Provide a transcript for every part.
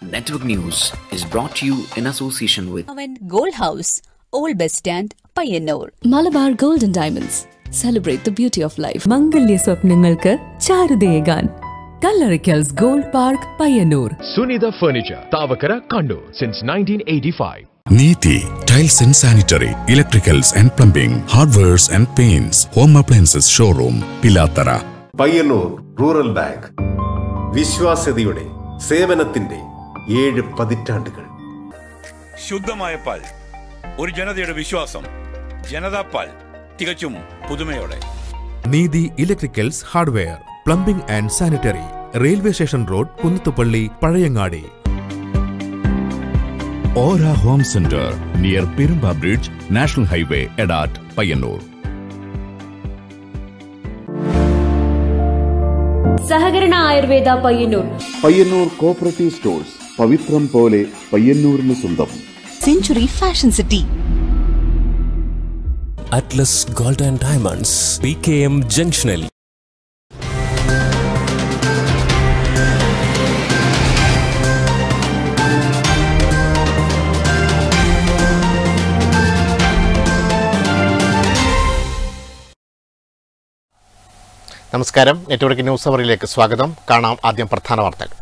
Network News is brought to you in association with അവൻ gold house old bus stand Payyanur Malabar golden diamonds celebrate the beauty of life മംഗല്യ സ്വപ്നങ്ങൾക്ക് ചാരുതയേകാൻ കല്ലറിക്കൽസ് gold park Payyanur Sunitha Furniture, Tavakara, Kandu, since 1985. Neethi tiles and sanitary electricals and plumbing hardwares and paints home appliances showroom Pilathara Payyanur rural bank വിശ്വാസ്യതയുടെ സേവനത്തിന്റെ ഏഴ് പതിറ്റാണ്ടുകൾ ശുദ്ധമായ പാൽ ഒരു ജനതയുടെ വിശ്വാസം ജനതാ പാൽ തികച്ചും പുതുമയോടെ Neethi electricals hardware plumbing and sanitary railway station road Kunnathupalli Pazhayangadi ഓര home centre near Peruamba bridge national highway Edat Payyanur സഹകരണ ആയുർവേദ പയ്യന്നൂർ പയ്യന്നൂർ കോപ്പറേറ്റീവ് സ്റ്റോഴ്സ് പവിത്രം പോലെ പയ്യന്നൂരിന് സ്വന്തം Century Fashion City Atlas Gold and Diamonds P K M ജംഗ്ഷനിൽ നമസ്കാരം നെറ്റ്വർക്ക് ന്യൂസ് അവറിലേക്ക് സ്വാഗതം കാണാം ആദ്യം പ്രധാന വാർത്തകൾ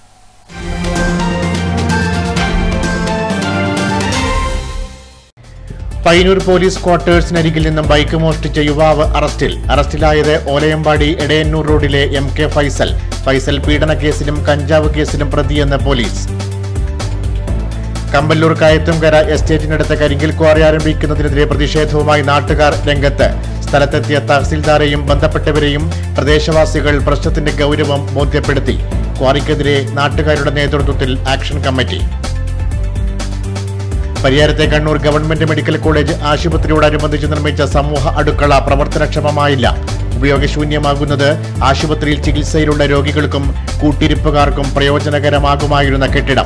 പയ്യന്നൂർ പോലീസ് ക്വാർട്ടേഴ്സിനരികിൽ നിന്നും ബൈക്ക് മോഷ്ടിച്ച യുവാവ് അറസ്റ്റിൽ അറസ്റ്റിലായത് ഓലയമ്പാടി എടയന്നൂർ റോഡിലെ എം കെ ഫൈസൽ ഫൈസൽ പീഡന കേസിലും കഞ്ചാവ് കേസിലും പ്രതിയെന്ന് പോലീസ് കമ്പല്ലൂർ കയത്തുംകര എസ്റ്റേറ്റിനടുത്ത് കരിങ്കിൽ ക്വാറി ആരംഭിക്കുന്നതിനെതിരെ പ്രതിഷേധവുമായി നാട്ടുകാർ രംഗത്ത് സ്ഥലത്തെത്തിയ തഹസിൽദാരെയും ബന്ധപ്പെട്ടവരെയും പ്രദേശവാസികൾ പ്രശ്നത്തിന്റെ ഗൗരവം ബോധ്യപ്പെടുത്തി ക്വാറിക്കെതിരെ നാട്ടുകാരുടെ നേതൃത്വത്തിൽ ആക്ഷൻ കമ്മിറ്റി പരിയാരത്തെ കണ്ണൂർ ഗവൺമെന്റ് മെഡിക്കൽ കോളേജ് ആശുപത്രിയോടനുബന്ധിച്ച് നിർമ്മിച്ച സമൂഹ അടുക്കള പ്രവർത്തനക്ഷമമായില്ല ഉപയോഗശൂന്യമാകുന്നത് ആശുപത്രിയിൽ ചികിത്സയിലുള്ള രോഗികൾക്കും കൂട്ടിരിപ്പുകാർക്കും പ്രയോജനകരമാകുമായിരുന്ന കെട്ടിടം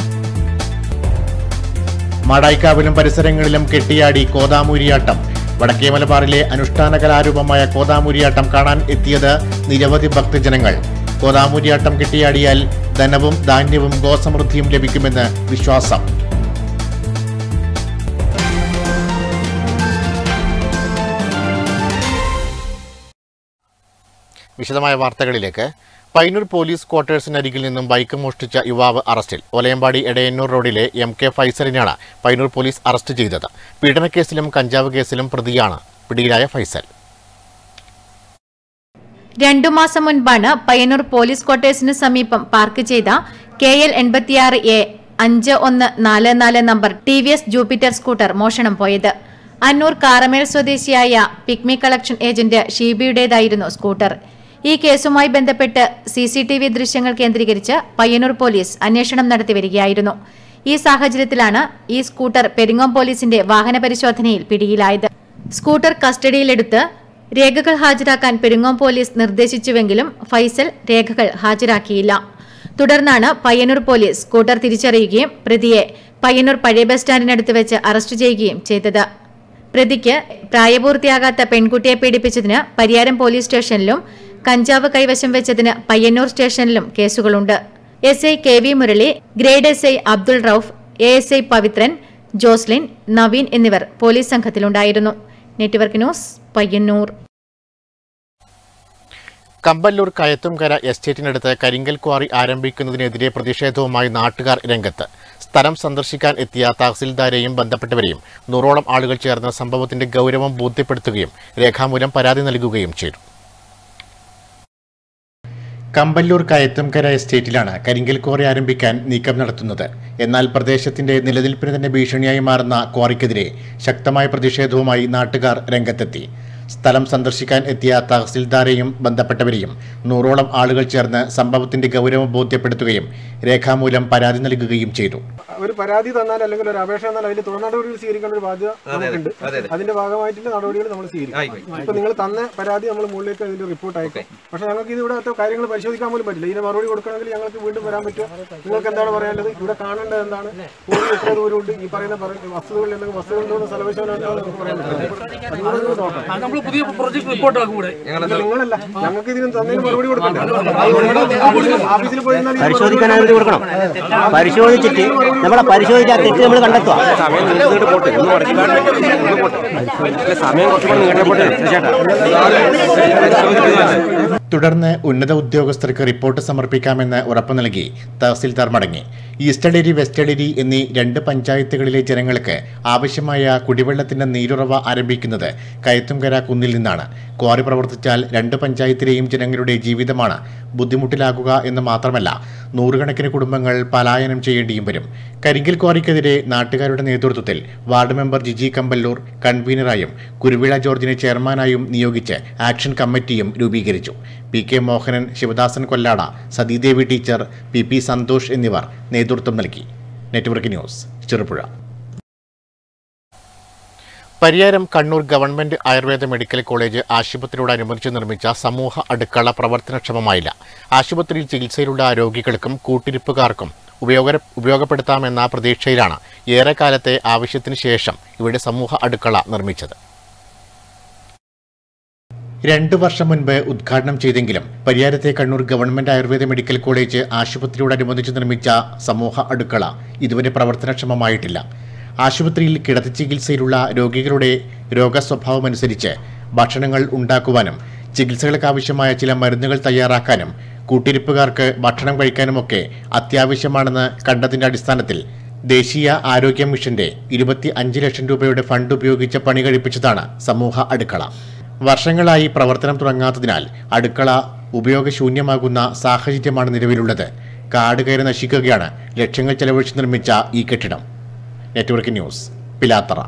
മാടായിക്കാവിലും പരിസരങ്ങളിലും കെട്ടിയാടി കോതാമൂരിയാട്ടം വടക്കേ മലബാറിലെ അനുഷ്ഠാന കലാരൂപമായ കോതാമൂരിയാട്ടം കാണാൻ എത്തിയത് നിരവധി ഭക്തജനങ്ങൾ കോതാമൂരിയാട്ടം കെട്ടിയാടിയാൽ ധനവും ധാന്യവും ഗോസമൃദ്ധിയും ലഭിക്കുമെന്ന് വിശ്വാസം വിശദമായ വാർത്തകളിലേക്ക് പൈനൂർ പോലീസ് ക്വാർട്ടേഴ്സിനരികിൽ നിന്നും ബൈക്ക് മോഷ്ടിച്ച യുവാവ് അറസ്റ്റിൽ ഒലയമ്പാടി എടയന്നൂർ റോഡിലെ എം കെ ഫൈസലിനെയാണ് പൈനൂർ പോലീസ് അറസ്റ്റ് ചെയ്തത് പീഡനക്കേസിലും കഞ്ചാവ് കേസിലും പ്രതിയാണ് പിടിയിലായ ഫൈസൽ രണ്ടു മാസം മുൻപാണ് പയ്യന്നൂർ പോലീസ് ക്വാർട്ടേഴ്സിന് സമീപം പാർക്ക് ചെയ്ത കെ എൽ എൺപത്തിയാറ് എ അഞ്ച് ഒന്ന് നാല് നാല് number T V S Jupiter scooter മോഷണം പോയത് അന്നൂർ കാറമേൽ സ്വദേശിയായ പിക്മി കളക്ഷൻ ഏജന്റ് ഷീബിയുടേതായിരുന്നു സ്കൂട്ടർ ഈ കേസുമായി ബന്ധപ്പെട്ട് സി സി ടി വി ദൃശ്യങ്ങൾ കേന്ദ്രീകരിച്ച് പയ്യന്നൂർ പോലീസ് അന്വേഷണം നടത്തി വരികയായിരുന്നു ഈ സാഹചര്യത്തിലാണ് ഈ സ്കൂട്ടർ പെരിങ്ങോം പോലീസിന്റെ വാഹന പരിശോധനയിൽ പിടിയിലായത് സ്കൂട്ടർ കസ്റ്റഡിയിലെടുത്ത് രേഖകൾ ഹാജരാക്കാൻ പെരിങ്ങോം പോലീസ് നിർദ്ദേശിച്ചുവെങ്കിലും ഫൈസൽ രേഖകൾ ഹാജരാക്കിയില്ല തുടർന്നാണ് പയ്യന്നൂർ പോലീസ് സ്കൂട്ടർ തിരിച്ചറിയുകയും പ്രതിയെ പയ്യന്നൂർ പഴയ ബസ് സ്റ്റാൻഡിനടുത്ത് വെച്ച് അറസ്റ്റ് ചെയ്യുകയും ചെയ്തത് പ്രതിക്ക് പ്രായപൂർത്തിയാകാത്ത പെൺകുട്ടിയെ പീഡിപ്പിച്ചതിന് പരിയാരം പോലീസ് സ്റ്റേഷനിലും കഞ്ചാവ് കൈവശം വെച്ചതിന് പയ്യന്നൂർ സ്റ്റേഷനിലും കേസുകളുണ്ട് S I K V Murali grade S I Abdul Rauf A S I Pavithran Joslin Naveen എന്നിവർ പോലീസ് സംഘത്തിലുണ്ടായിരുന്നു നെറ്റ്വർക്ക് ന്യൂസ് പയ്യന്നൂർ കമ്പല്ലൂർ കയത്തുംകര എസ്റ്റേറ്റിനടുത്ത് കരിങ്കൽ ക്വാറി ആരംഭിക്കുന്നതിനെതിരെ പ്രതിഷേധവുമായി നാട്ടുകാർ രംഗത്ത് സ്ഥലം സന്ദർശിക്കാൻ എത്തിയ തഹസിൽദാരെയും ബന്ധപ്പെട്ടവരെയും നൂറോളം ആളുകൾ ചേർന്ന് സംഭവത്തിന്റെ ഗൗരവം ബോധ്യപ്പെടുത്തുകയും രേഖാമൂലം പരാതി നൽകുകയും ചെയ്തു കമ്പല്ലൂർ കയത്തുംകര എസ്റ്റേറ്റിലാണ് കരിങ്കൽ ക്വാറി ആരംഭിക്കാൻ നീക്കം നടത്തുന്നത് എന്നാൽ പ്രദേശത്തിന്റെ നിലനിൽപ്പിന് തന്നെ ഭീഷണിയായി മാറുന്ന ക്വാറിക്കെതിരെ ശക്തമായ പ്രതിഷേധവുമായി നാട്ടുകാർ രംഗത്തെത്തി സ്ഥലം സന്ദർശിക്കാൻ എത്തിയ തഹസിൽദാരെയും ബന്ധപ്പെട്ടവരെയും നൂറോളം ആളുകൾ ചേർന്ന് സംഭവത്തിന്റെ ഗൗരവം ബോധ്യപ്പെടുത്തുകയും രേഖാമൂലം പരാതി നൽകുകയും ചെയ്തു ഒരു പരാതി തന്നാൽ അല്ലെങ്കിൽ ഒരു അപേക്ഷ തന്നാൽ അതിൽ തുടർ നടപടികൾ സ്വീകരിക്കേണ്ട ഒരു ബാധ്യത നമുക്കുണ്ട് അതിന്റെ ഭാഗമായിട്ടുള്ള നടപടികൾ നമ്മൾ സ്വീകരിക്കും ഇപ്പൊ നിങ്ങൾ തന്ന പരാതി നമ്മൾ മുകളിലേക്ക് അതിന്റെ റിപ്പോർട്ട് അയക്കും പക്ഷെ ഞങ്ങൾക്ക് ഇത് ഇവിടുത്തെ കാര്യങ്ങൾ പരിശോധിക്കാൻ പോലും പറ്റില്ല ഇതിന് മറുപടി കൊടുക്കണമെങ്കിൽ ഞങ്ങൾക്ക് വീണ്ടും വരാൻ പറ്റും നിങ്ങൾക്ക് എന്താണ് പറയാനുള്ളത് ഇവിടെ കാണേണ്ടത് എന്താണ് ഭൂമി എത്ര ദൂരമുണ്ട് ഈ പറയുന്ന പറ- വസ്തുതകളിൽ എന്തെങ്കിലും വസ്തുക്കളുണ്ടോ എന്ന് സ്ഥലപരിശോധന നടത്താൻ നമുക്ക് പറയാൻ പറ്റില്ല അതുകൂടെ ഒന്ന് നോക്കാം ഞങ്ങൾക്ക് പുതിയ പ്രൊജക്ട് റിപ്പോർട്ട് ആക്കും കൂടെ നിങ്ങളല്ല ഞങ്ങൾക്ക് ഇതിന് തന്നതിന് മറുപടി കൊടുക്കണ്ടേ ഓഫീസിൽ പോയി ഇരുന്നാൽ ഈ പരിശോധിക്കാൻ അനുമതി കൊടുക്കണം പരിശോധിച്ചിട്ട് നമ്മളെ പരിശോധിച്ച ആ തെറ്റ് നമ്മൾ കണ്ടെത്തുക സമയം കുറച്ചുകൂടെ നീട്ടപ്പെട്ടെ ചേട്ടാ തുടർന്ന് ഉന്നത ഉദ്യോഗസ്ഥർക്ക് റിപ്പോർട്ട് സമർപ്പിക്കാമെന്ന് ഉറപ്പു നൽകി തഹസിൽദാർ മടങ്ങി ഈസ്റ്റഡേരി വെസ്റ്റഡേരി എന്നീ രണ്ട് പഞ്ചായത്തുകളിലെ ജനങ്ങൾക്ക് ആവശ്യമായ കുടിവെള്ളത്തിന്റെ നീരുറവ ആരംഭിക്കുന്നത് കയത്തുംകര കുന്നിൽ നിന്നാണ് ക്വാറി പ്രവർത്തിച്ചാൽ രണ്ട് പഞ്ചായത്തിലെയും ജനങ്ങളുടെ ജീവിതമാണ് ബുദ്ധിമുട്ടിലാകുക എന്ന് മാത്രമല്ല നൂറുകണക്കിന് കുടുംബങ്ങൾ പലായനം ചെയ്യേണ്ടിയും വരും കരിങ്കൽ ക്വാറിക്കെതിരെ നാട്ടുകാരുടെ നേതൃത്വത്തിൽ വാർഡ് മെമ്പർ ജിജി കമ്പല്ലൂർ കൺവീനറായും കുരുവിള ജോർജിനെ ചെയർമാനായും നിയോഗിച്ച് ആക്ഷൻ കമ്മിറ്റിയും രൂപീകരിച്ചു P K Mohanan Sivadasan Kollada Sathidevi teacher P P Santhosh എന്നിവർ നേതൃത്വം നൽകി network news Cherupuzha Pariyaram Kannur government Ayurveda medical college ആശുപത്രിയോടനുബന്ധിച്ച് നിർമ്മിച്ച സമൂഹ അടുക്കള പ്രവർത്തനക്ഷമമായില്ല ആശുപത്രിയിൽ ചികിത്സയിലുള്ള രോഗികൾക്കും കൂട്ടിരിപ്പുകാർക്കും ഉപയോഗ ഉപയോഗപ്പെടുത്താമെന്ന പ്രതീക്ഷയിലാണ് ഏറെക്കാലത്തെ ആവശ്യത്തിന് ശേഷം ഇവിടെ സമൂഹ അടുക്കള നിർമ്മിച്ചത് രണ്ടു വർഷം മുൻപ് ഉദ്ഘാടനം ചെയ്തെങ്കിലും പരിയാരത്തെ Kannur government Ayurveda medical college ആശുപത്രിയോടനുബന്ധിച്ച് നിർമ്മിച്ച സമൂഹ അടുക്കള ഇതുവരെ പ്രവർത്തനക്ഷമമായിട്ടില്ല ആശുപത്രിയിൽ കിടത്തി ചികിത്സയിലുള്ള രോഗികളുടെ രോഗസ്വഭാവമനുസരിച്ച് ഭക്ഷണങ്ങൾ ഉണ്ടാക്കുവാനും ചികിത്സകൾക്കാവശ്യമായ ചില മരുന്നുകൾ തയ്യാറാക്കാനും കൂട്ടിരിപ്പുകാർക്ക് ഭക്ഷണം കഴിക്കാനുമൊക്കെ അത്യാവശ്യമാണെന്ന് കണ്ടതിന്റെ അടിസ്ഥാനത്തിൽ ദേശീയ ആരോഗ്യ മിഷന്റെ ഇരുപത്തി അഞ്ച് ലക്ഷം രൂപയുടെ ഫണ്ട് ഉപയോഗിച്ച് പണി കഴിപ്പിച്ചതാണ് സമൂഹ അടുക്കള വർഷങ്ങളായി പ്രവർത്തനം തുടങ്ങാത്തതിനാൽ അടുക്കള ഉപയോഗശൂന്യമാകുന്ന സാഹചര്യമാണ് നിലവിലുള്ളത് കാട് കയറി നശിക്കുകയാണ് ലക്ഷങ്ങൾ ചെലവഴിച്ച് നിർമ്മിച്ച ഈ കെട്ടിടം നെറ്റ്വർക്ക് ന്യൂസ് പിലാത്തറ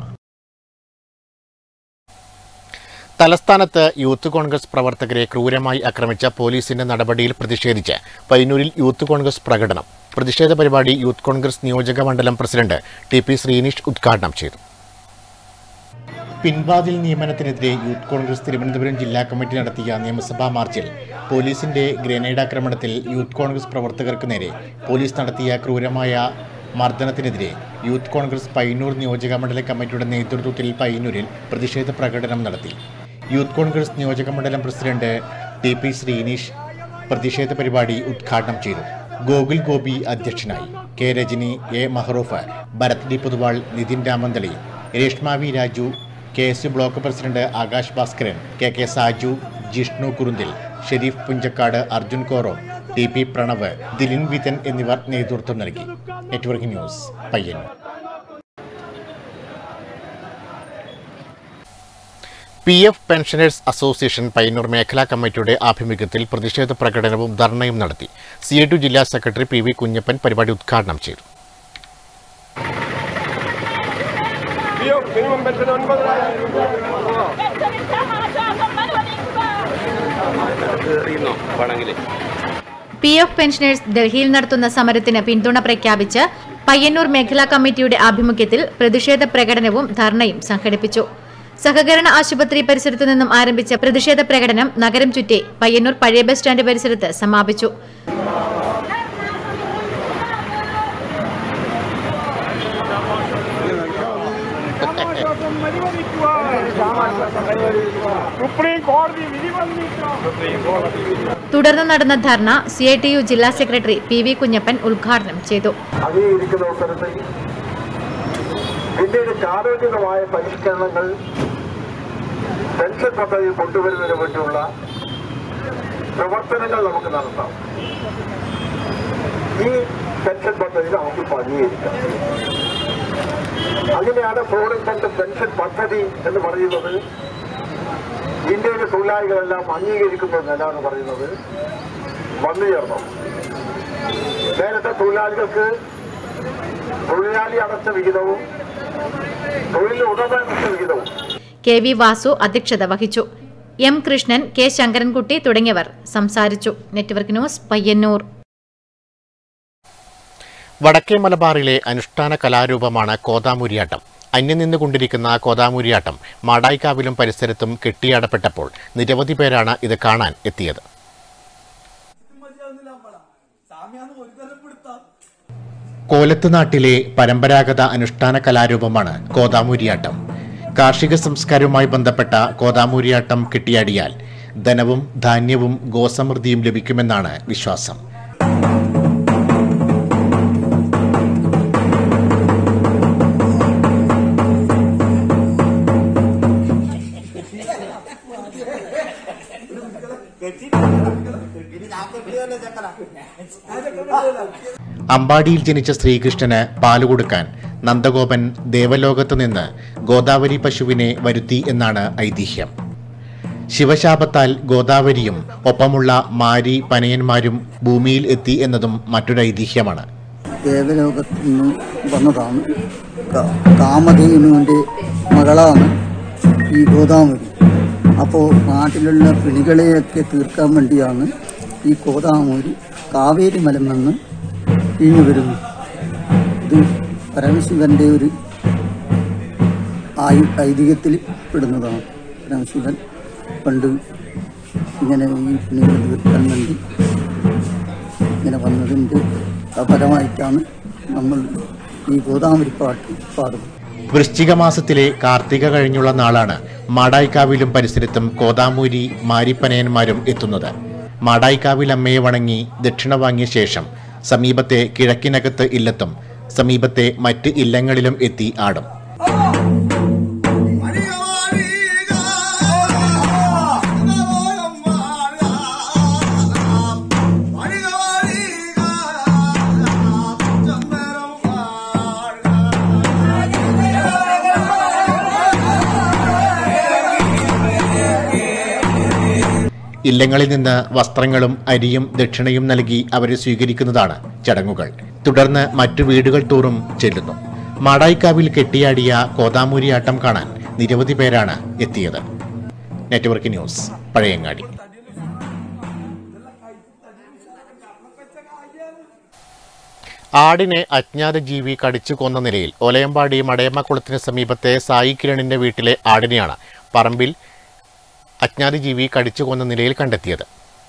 തലസ്ഥാനത്ത് യൂത്ത് കോൺഗ്രസ് പ്രവർത്തകരെ ക്രൂരമായി ആക്രമിച്ച പോലീസിന്റെ നടപടിയിൽ പ്രതിഷേധിച്ച് പയ്യന്നൂരിൽ യൂത്ത് കോൺഗ്രസ് പ്രകടനം പ്രതിഷേധ പരിപാടി യൂത്ത് കോൺഗ്രസ് നിയോജക മണ്ഡലം പ്രസിഡന്റ് ടി പി ശ്രീനിഷ് ഉദ്ഘാടനം ചെയ്തു പിൻവാതിൽ നിയമനത്തിനെതിരെ യൂത്ത് കോൺഗ്രസ് തിരുവനന്തപുരം ജില്ലാ കമ്മിറ്റി നടത്തിയ നിയമസഭാ മാർച്ചിൽ പോലീസിന്റെ ഗ്രനേഡ് ആക്രമണത്തിൽ യൂത്ത് കോൺഗ്രസ് പ്രവർത്തകർക്ക് നേരെ പോലീസ് നടത്തിയ ക്രൂരമായ മർദ്ദനത്തിനെതിരെ യൂത്ത് കോൺഗ്രസ് പയ്യന്നൂർ നിയോജക മണ്ഡലം കമ്മിറ്റിയുടെ നേതൃത്വത്തിൽ പയ്യന്നൂരിൽ പ്രതിഷേധ പ്രകടനം നടത്തി യൂത്ത് കോൺഗ്രസ് നിയോജക മണ്ഡലം പ്രസിഡന്റ് ടി പി ശ്രീനീഷ് പ്രതിഷേധ പരിപാടി ഉദ്ഘാടനം ചെയ്തു ഗോകുൽ ഗോപി അധ്യക്ഷനായി K Rajani A Mahroof Bharath D Pothuval Nithin Ramanthali Reshma V Raju K S U block president Akash Bhaskaran K K Saju Jishnu Kurunthil Sharif Punchakkad Arjun Koro T P Pranav Dilin Vithan എന്നിവർ നേതൃത്വം നൽകി network news Payyanur P F pensioners association Payyanur മേഖലാ കമ്മിറ്റിയുടെ ആഭിമുഖ്യത്തിൽ പ്രതിഷേധ പ്രകടനവും ധർണയും നടത്തി സി എ ടു ജില്ലാ സെക്രട്ടറി പി വി കുഞ്ഞപ്പൻ പരിപാടി ഉദ്ഘാടനം ചെയ്തു പി എഫ് പെൻഷനേഴ്സ് ഡൽഹിയിൽ നടത്തുന്ന സമരത്തിന് പിന്തുണ പ്രഖ്യാപിച്ച് പയ്യന്നൂർ മേഖലാ കമ്മിറ്റിയുടെ ആഭിമുഖ്യത്തിൽ പ്രതിഷേധ പ്രകടനവും ധർണയും സംഘടിപ്പിച്ചു സഹകരണ ആശുപത്രി പരിസരത്തു നിന്നും ആരംഭിച്ച പ്രതിഷേധ പ്രകടനം നഗരം ചുറ്റി പയ്യന്നൂർ പഴയ ബസ് സ്റ്റാൻഡ് പരിസരത്ത് സമാപിച്ചു സുപ്രീം കോടതി വിധി തുടർന്ന് നടന്ന ധർണ സി ഐ ടി യു ജില്ലാ സെക്രട്ടറി പി വി കുഞ്ഞപ്പൻ ഉദ്ഘാടനം ചെയ്തു അംഗീകരിക്കുന്ന അവസരത്തിൽ പിന്നീട് ചാരോചിതമായ പരിഷ്കരണങ്ങൾ പെൻഷൻ പദ്ധതി കൊണ്ടുവരുന്നതിന് വേണ്ടിയുള്ള പ്രവർത്തനങ്ങൾ നമുക്ക് നടത്താം ഈ പെൻഷൻ പദ്ധതി നമുക്ക് ഇപ്പോൾ അംഗീകരിക്കാം അങ്ങനെയാണ് ഫോറിൻ ഫണ്ട് പെൻഷൻ പദ്ധതി എന്ന് പറയുന്നത് ഇന്ത്യയിലെ തൊഴിലാളികളെല്ലാം അംഗീകരിക്കുന്ന നിലയാണ് പറയുന്നത് വന്നു ചേർന്നു നേരത്തെ തൊഴിലാളികൾക്ക് തൊഴിലാളി അടച്ച വിഹിതവും തൊഴിൽ ഉടമ അടച്ച വിഹിതവും കെ വി വാസു അധ്യക്ഷത വഹിച്ചു എം കൃഷ്ണൻ കെ ശങ്കരൻകുട്ടി തുടങ്ങിയവർ സംസാരിച്ചു നെറ്റ്വർക്ക് ന്യൂസ് പയ്യന്നൂർ വടക്കേ മലബാറിലെ അനുഷ്ഠാന കലാരൂപമാണ് കോതാമൂരിയാട്ടം അന്യം നിന്നുകൊണ്ടിരിക്കുന്ന കോതാമൂരിയാട്ടം മാടായിക്കാവിലും പരിസരത്തും കെട്ടിയാടപ്പെട്ടപ്പോൾ നിരവധി പേരാണ് ഇത് കാണാൻ എത്തിയത് കോലത്ത് നാട്ടിലെ പരമ്പരാഗത അനുഷ്ഠാന കലാരൂപമാണ് കോതാമൂരിയാട്ടം കാർഷിക സംസ്കാരവുമായി ബന്ധപ്പെട്ട കോതാമൂരിയാട്ടം കെട്ടിയാടിയാൽ ധനവും ധാന്യവും ഗോസമൃദ്ധിയും ലഭിക്കുമെന്നാണ് വിശ്വാസം അമ്പാടിയിൽ ജനിച്ച ശ്രീകൃഷ്ണന് പാല് കൊടുക്കാൻ നന്ദഗോപൻ ദേവലോകത്ത് നിന്ന് ഗോദാവരി പശുവിനെ വരുത്തി എന്നാണ് ഐതിഹ്യം ശിവശാപത്താൽ ഗോദാവരിയും ഒപ്പമുള്ള മാരി പനയന്മാരും ഭൂമിയിൽ എത്തി എന്നതും മറ്റൊരു ഐതിഹ്യമാണ് ദേവലോകത്ത് നിന്ന് വന്നതാണ് കാ- കാമധേനുവിൻ്റെ മകളാണ് ഈ ഗോദാവരി അപ്പോൾ നാട്ടിലുള്ള പിണികളെയൊക്കെ തീർക്കാൻ വേണ്ടിയാണ് ഈ ഗോദാവരി കാവേരി മലം നിന്ന് പിഴിഞ്ഞു വരുന്നു ഇത് പരമശിവന്റെ ഒരു ആയു ഐതിഹ്യത്തിൽ പെടുന്നതാണ് പരമശിവൻ പണ്ട് ഇങ്ങനെ ഈ പിണികൾ തീർക്കാൻ വേണ്ടി ഇങ്ങനെ വന്നതിൻ്റെ ഫലമായിട്ടാണ് നമ്മൾ ഈ ഗോദാവരി പാട്ട് പാടുന്നത് വൃശ്ചിക മാസത്തിലെ കാർത്തിക കഴിഞ്ഞുള്ള നാളാണ് മാടായിക്കാവിലും പരിസരത്തും കോതാമൂരി മാരിപ്പനയന്മാരും എത്തുന്നത് മാടായിക്കാവിൽ അമ്മയെ വണങ്ങി ദക്ഷിണ വാങ്ങിയ ശേഷം സമീപത്തെ കിഴക്കിനകത്ത് ഇല്ലത്തും സമീപത്തെ മറ്റ് ഇല്ലങ്ങളിലും എത്തി ആടും ഇല്ലങ്ങളിൽ നിന്ന് വസ്ത്രങ്ങളും അരിയും ദക്ഷിണയും നൽകി അവരെ സ്വീകരിക്കുന്നതാണ് ചടങ്ങുകൾ തുടർന്ന് മറ്റു വീടുകൾ തോറും ചെല്ലുന്നു മാടായിക്കാവിൽ കെട്ടിയാടിയ കോതാമൂരിയാട്ടം കാണാൻ നിരവധി പേരാണ് എത്തിയത് നെറ്റ്വർക്ക് ന്യൂസ് പഴയങ്ങാടി ആടിനെ അജ്ഞാത ജീവി കടിച്ചു കൊന്ന നിലയിൽ ഒലയമ്പാടി മടയമ്മക്കുളത്തിന് സമീപത്തെ സായി കിരണിന്റെ വീട്ടിലെ ആടിനെയാണ് പറമ്പിൽ അജ്ഞാത ജീവി കടിച്ചു കൊന്ന നിലയിൽ കണ്ടെത്തിയത്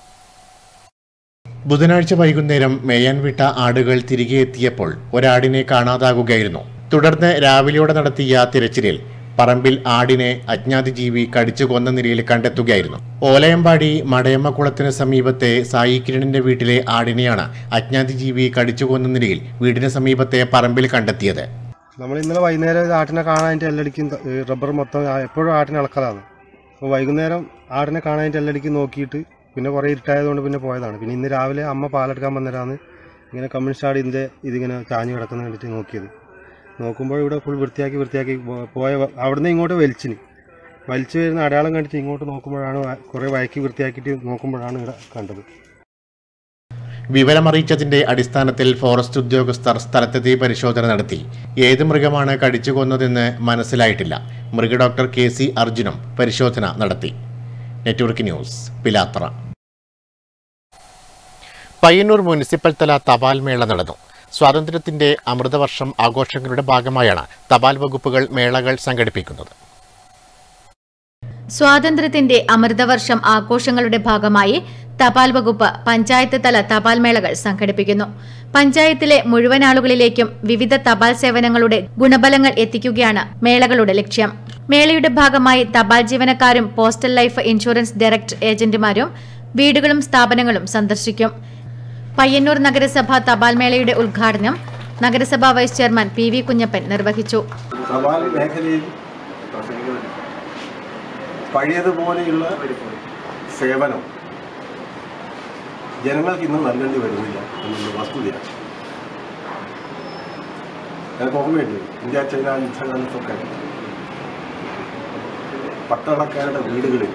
ബുധനാഴ്ച വൈകുന്നേരം മേയാൻ വിട്ട ആടുകൾ തിരികെ എത്തിയപ്പോൾ ഒരാടിനെ കാണാതാകുകയായിരുന്നു തുടർന്ന് രാവിലെയോടെ നടത്തിയ തിരച്ചിലിൽ പറമ്പിൽ ആടിനെ അജ്ഞാത ജീവി കടിച്ചു കൊന്ന നിലയിൽ കണ്ടെത്തുകയായിരുന്നു ഓലയമ്പാടി മടയമ്മക്കുളത്തിന് സമീപത്തെ സായി കിരണിന്റെ വീട്ടിലെ ആടിനെയാണ് അജ്ഞാത ജീവി കടിച്ചു കൊന്ന നിലയിൽ വീടിന് സമീപത്തെ പറമ്പിൽ കണ്ടെത്തിയത് നമ്മൾ ഇന്നലെ വൈകുന്നേരം ഇത് ആട്ടിനെ കാണാനായിട്ട് എല്ലടിക്കും റബ്ബർ മൊത്തം ആ- എപ്പോഴും ആട്ടിനെ ഇളക്കലാണ് അപ്പോൾ വൈകുന്നേരം ആടിനെ കാണാനായിട്ട് എല്ലടിക്കും നോക്കിയിട്ട് പിന്നെ കുറേ ഇരുട്ടായതുകൊണ്ട് പിന്നെ പോയതാണ് പിന്നെ ഇന്ന് രാവിലെ അമ്മ പാലെടുക്കാൻ വന്നേരാണ് ഇങ്ങനെ കമ്മ്യൂണിസ്റ്റ് ആട് ഇതിൻ്റെ ഇതിങ്ങനെ ചാഞ്ഞു കിടക്കുന്ന കണ്ടിട്ട് നോക്കിയത് നോക്കുമ്പോൾ ഇവിടെ ഫുൾ വൃത്തിയാക്കി വൃത്തിയാക്കി പോ- പോയ വ- അവിടുന്ന് ഇങ്ങോട്ട് വലിച്ചിന് വലിച്ചു വരുന്ന അടയാളം കണ്ടിട്ട് ഇങ്ങോട്ട് നോക്കുമ്പോഴാണ് വ- കുറേ വയക്കി വൃത്തിയാക്കിയിട്ട് നോക്കുമ്പോഴാണ് ഇവിടെ കണ്ടത് വിവരമറിയിച്ചതിന്റെ അടിസ്ഥാനത്തിൽ ഫോറസ്റ്റ് ഉദ്യോഗസ്ഥർ സ്ഥലത്തെത്തി പരിശോധന നടത്തി ഏത് മൃഗമാണ് കടിച്ചു കൊന്നതെന്ന് മനസ്സിലായിട്ടില്ല മൃഗ ഡോക്ടർ കെ സി അർജുനം പരിശോധന നടത്തി network news Pilathara Payyanur municipal തല തപാൽ മേള നടന്നു സ്വാതന്ത്ര്യത്തിന്റെ അമൃതവർഷം ആഘോഷങ്ങളുടെ ഭാഗമായാണ് തപാൽ വകുപ്പുകൾ മേളകൾ സംഘടിപ്പിക്കുന്നത് സ്വാതന്ത്ര്യത്തിന്റെ അമൃതവർഷം ആഘോഷങ്ങളുടെ ഭാഗമായി തപാൽ വകുപ്പ് പഞ്ചായത്ത് തല തപാൽ മേളകൾ സംഘടിപ്പിക്കുന്നു പഞ്ചായത്തിലെ മുഴുവൻ ആളുകളിലേക്കും വിവിധ തപാൽ സേവനങ്ങളുടെ ഗുണഫലങ്ങൾ എത്തിക്കുകയാണ് മേളകളുടെ ലക്ഷ്യം മേളയുടെ ഭാഗമായി തപാൽ ജീവനക്കാരും പോസ്റ്റൽ ലൈഫ് ഇൻഷുറൻസ് ഡയറക്ട് ഏജന്റുമാരും വീടുകളും സ്ഥാപനങ്ങളും സന്ദർശിക്കും പയ്യന്നൂർ നഗരസഭ തപാൽ മേളയുടെ ഉദ്ഘാടനം നഗരസഭാ vice chairman P V Kunhappan നിർവഹിച്ചു തപാൽ മേഖലയിൽ പഴയതുപോലെയുള്ള സേവനം ജനങ്ങൾക്ക് ഇന്ന് നൽകേണ്ടി വരുന്നില്ല എന്നുള്ള വസ്തുതയാണ് എനിക്ക് ഓർമ്മയുണ്ട് ഇന്ത്യ ചൈന യുദ്ധകാലത്തൊക്കെ പട്ടാളക്കാരുടെ വീടുകളിൽ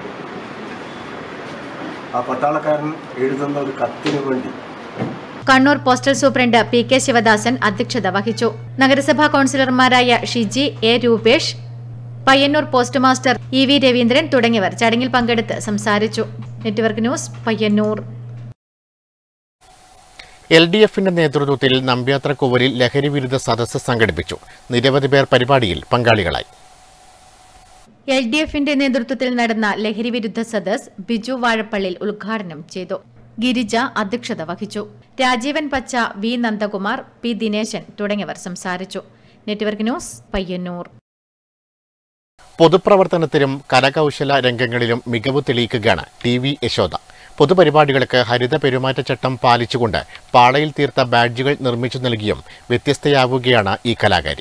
ആ പട്ടാളക്കാരൻ എഴുതുന്ന ഒരു കത്തിന് വേണ്ടി Kannur postal superintendent P K Sivadasan അധ്യക്ഷത വഹിച്ചു നഗരസഭാ കൌൺസിലർമാരായ Shiji A Rupesh Payyanur post master E V Raveendran തുടങ്ങിയവർ ചടങ്ങിൽ പങ്കെടുത്ത് സംസാരിച്ചു network news Payyanur L D എഫിന്റെ നേതൃത്വത്തിൽ നമ്പ്യാത്രക്കൊവലിൽ ലഹരി വിരുദ്ധ സദസ്സ് സംഘടിപ്പിച്ചു നിരവധി പേർ പരിപാടിയിൽ പങ്കാളികളായി എൽ ഡി എഫിന്റെ നേതൃത്വത്തിൽ നടന്ന ലഹരി വിരുദ്ധ സദസ് ബിജു വാഴപ്പള്ളിൽ ഉദ്ഘാടനം ചെയ്തു ഗിരിജ അധ്യക്ഷത വഹിച്ചു രാജീവൻ പച്ച വി നന്ദകുമാർ പി ദിനേശൻ തുടങ്ങിയവർ സംസാരിച്ചു നെറ്റ്വർക്ക് ന്യൂസ് പയ്യന്നൂർ പൊതുപ്രവർത്തനത്തിലും കരകൗശല രംഗങ്ങളിലും മികവ് തെളിയിക്കുകയാണ് ടി വി യശോദ പൊതുപരിപാടികൾക്ക് ഹരിത പെരുമാറ്റച്ചട്ടം പാലിച്ചുകൊണ്ട് പാളയിൽ തീർത്ത ബാഡ്ജുകൾ നിർമ്മിച്ചു നൽകിയും വ്യത്യസ്തയാവുകയാണ് ഈ കലാകാരി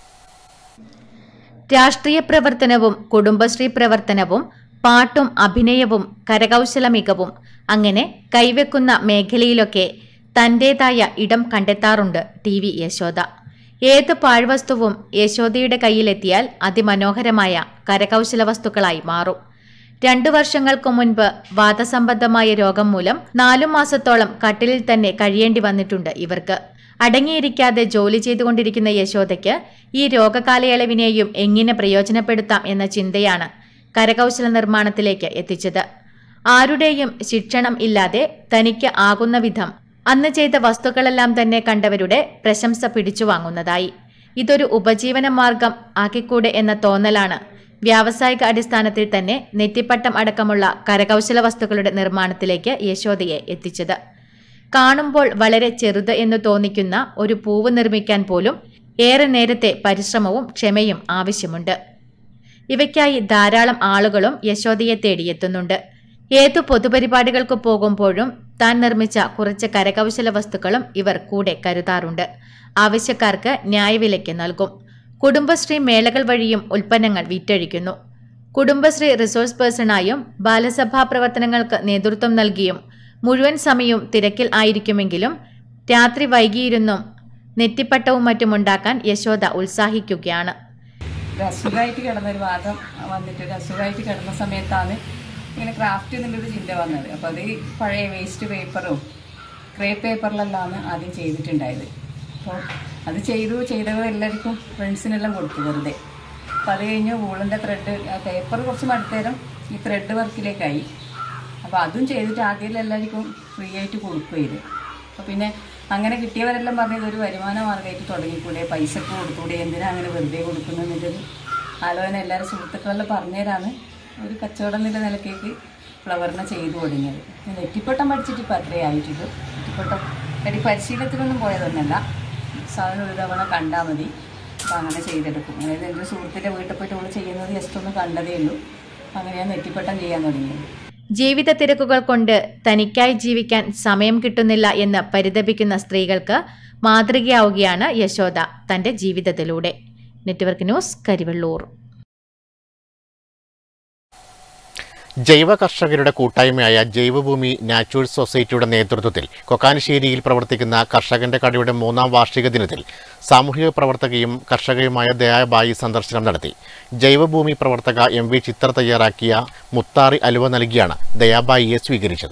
രാഷ്ട്രീയ പ്രവർത്തനവും കുടുംബശ്രീ പ്രവർത്തനവും പാട്ടും അഭിനയവും കരകൗശല മികവും അങ്ങനെ കൈവെക്കുന്ന മേഖലയിലൊക്കെ തന്റേതായ ഇടം കണ്ടെത്താറുണ്ട് ടി വി യശോദ ഏത് പാഴ്വസ്തുവും യശോദയുടെ കയ്യിലെത്തിയാൽ അതിമനോഹരമായ കരകൗശല വസ്തുക്കളായി മാറും രണ്ടു വർഷങ്ങൾക്ക് മുൻപ് വാദസംബന്ധമായ രോഗം മൂലം നാലു മാസത്തോളം കട്ടിലിൽ തന്നെ കഴിയേണ്ടി വന്നിട്ടുണ്ട് ഇവർക്ക് അടങ്ങിയിരിക്കാതെ ജോലി ചെയ്തുകൊണ്ടിരിക്കുന്ന യശോദയ്ക്ക് ഈ രോഗകാലയളവിനെയും എങ്ങനെ പ്രയോജനപ്പെടുത്താം എന്ന ചിന്തയാണ് കരകൗശല നിർമ്മാണത്തിലേക്ക് എത്തിച്ചത് ആരുടെയും ശിക്ഷണം ഇല്ലാതെ തനിക്ക് ആകുന്ന വിധം അന്ന് ചെയ്ത വസ്തുക്കളെല്ലാം തന്നെ കണ്ടവരുടെ പ്രശംസ പിടിച്ചു വാങ്ങുന്നതായി ഇതൊരു ഉപജീവന മാർഗം ആക്കിക്കൂടെ എന്ന തോന്നലാണ് വ്യാവസായിക അടിസ്ഥാനത്തിൽ തന്നെ നെറ്റിപ്പട്ടം അടക്കമുള്ള കരകൗശല വസ്തുക്കളുടെ നിർമ്മാണത്തിലേക്ക് യശോദയെ എത്തിച്ചത് കാണുമ്പോൾ വളരെ ചെറുത് എന്ന് തോന്നിക്കുന്ന ഒരു പൂവ് നിർമ്മിക്കാൻ പോലും ഏറെ നേരത്തെ പരിശ്രമവും ക്ഷമയും ആവശ്യമുണ്ട് ഇവയ്ക്കായി ധാരാളം ആളുകളും യശോദയെ തേടിയെത്തുന്നുണ്ട് ഏതു പൊതുപരിപാടികൾക്ക് പോകുമ്പോഴും താൻ നിർമ്മിച്ച കുറച്ച് കരകൗശല വസ്തുക്കളും ഇവർ കൂടെ കരുതാറുണ്ട് ആവശ്യക്കാർക്ക് ന്യായവിലയ്ക്ക് നൽകും കുടുംബശ്രീ മേളകൾ വഴിയും ഉൽപ്പന്നങ്ങൾ വിറ്റഴിക്കുന്നു കുടുംബശ്രീ റിസോഴ്സ് പേഴ്സണായും ബാലസഭാ പ്രവർത്തനങ്ങൾക്ക് നേതൃത്വം നൽകിയും മുഴുവൻ സമയവും തിരക്കിൽ ആയിരിക്കുമെങ്കിലും രാത്രി വൈകിയിരുന്നും നെറ്റിപ്പട്ടവും മറ്റും ഉണ്ടാക്കാൻ യശോദ ഉത്സാഹിക്കുകയാണ് ഒരു അസുഖമായിട്ട് കിടന്നൊരു വാദം വന്നിട്ട് ഒരു അസുഖമായിട്ട് കിടന്ന സമയത്താണ് ഇങ്ങനെ ക്രാഫ്റ്റ് എന്നുള്ളൊരു ചിന്ത വന്നത് അപ്പോൾ അത് പഴയ വേസ്റ്റ് പേപ്പറും ക്രേ പേപ്പറിലെല്ലാം ആദ്യം ചെയ്തിട്ടുണ്ടായത് അപ്പോൾ അത് ചെയ്തു ചെയ്തത് എല്ലാവർക്കും ഫ്രണ്ട്സിനെല്ലാം കൊടുത്തു വെറുതെ അപ്പോൾ അത് കഴിഞ്ഞ് വൂളിൻ്റെ ത്രെഡ് പേപ്പർ കുറച്ച് മടുത്തേരം ഈ ത്രെഡ് വർക്കിലേക്കായി അപ്പോൾ അതും ചെയ്തിട്ട് ആദ്യം എല്ലാവർക്കും ഫ്രീ ആയിട്ട് കൊടുക്കുകയത് അപ്പോൾ പിന്നെ അങ്ങനെ കിട്ടിയവരെല്ലാം പറഞ്ഞത് ഒരു വരുമാന മാർഗ്ഗമായിട്ട് തുടങ്ങിക്കൂടെ പൈസക്ക് കൊടുത്തൂടെ എന്തിനാ അങ്ങനെ വെറുതെ കൊടുക്കുന്നതിൻ്റെയൊരു ആലോചന എല്ലാവരും സുഹൃത്തുക്കളെല്ലാം പറഞ്ഞുതരാണ് ഒരു കച്ചവടം എന്നുള്ള നിലക്കേക്ക് ഫ്ലവറിനെ ചെയ്തു തുടങ്ങിയത് നെറ്റിപ്പട്ടം പഠിച്ചിട്ട് ഇപ്പോൾ അത്രേ ആയിട്ടുള്ളൂ നെറ്റിപ്പട്ടം എടി പരിശീലനത്തിനൊന്നും പോയതൊന്നല്ല സാധനം ഒരു തവണ കണ്ടാൽ മതി അപ്പോൾ അങ്ങനെ ചെയ്തെടുക്കും അതായത് എൻ്റെ സുഹൃത്തിൻ്റെ വീട്ടിൽ പോയിട്ട് അവൾ ചെയ്യുന്നത് ജസ്റ്റ് ഒന്ന് കണ്ടതേ ഉള്ളൂ അങ്ങനെയാണ് നെറ്റിപ്പട്ടം ചെയ്യാൻ തുടങ്ങിയത് ജീവിത തിരക്കുകൾ കൊണ്ട് തനിക്കായി ജീവിക്കാൻ സമയം കിട്ടുന്നില്ല എന്ന് പരിതപിക്കുന്ന സ്ത്രീകൾക്ക് മാതൃകയാവുകയാണ് യശോദ തന്റെ ജീവിതത്തിലൂടെ നെറ്റ്വർക്ക് ന്യൂസ് കരിവള്ളൂർ ജൈവ കർഷകരുടെ കൂട്ടായ്മയായ ജൈവഭൂമി നാച്ചുറൽ സൊസൈറ്റിയുടെ നേതൃത്വത്തിൽ കൊക്കാനശ്ശേരിയിൽ പ്രവർത്തിക്കുന്ന കർഷകന്റെ കടയുടെ മൂന്നാം വാർഷിക ദിനത്തിൽ സാമൂഹിക പ്രവർത്തകയും കർഷകയുമായ ദയാബായി സന്ദർശനം നടത്തി ജൈവഭൂമി പ്രവർത്തക എം വി ചിത്ര തയ്യാറാക്കിയ മുത്താറി അലുവ നൽകിയാണ് ദയാബായിയെ സ്വീകരിച്ചത്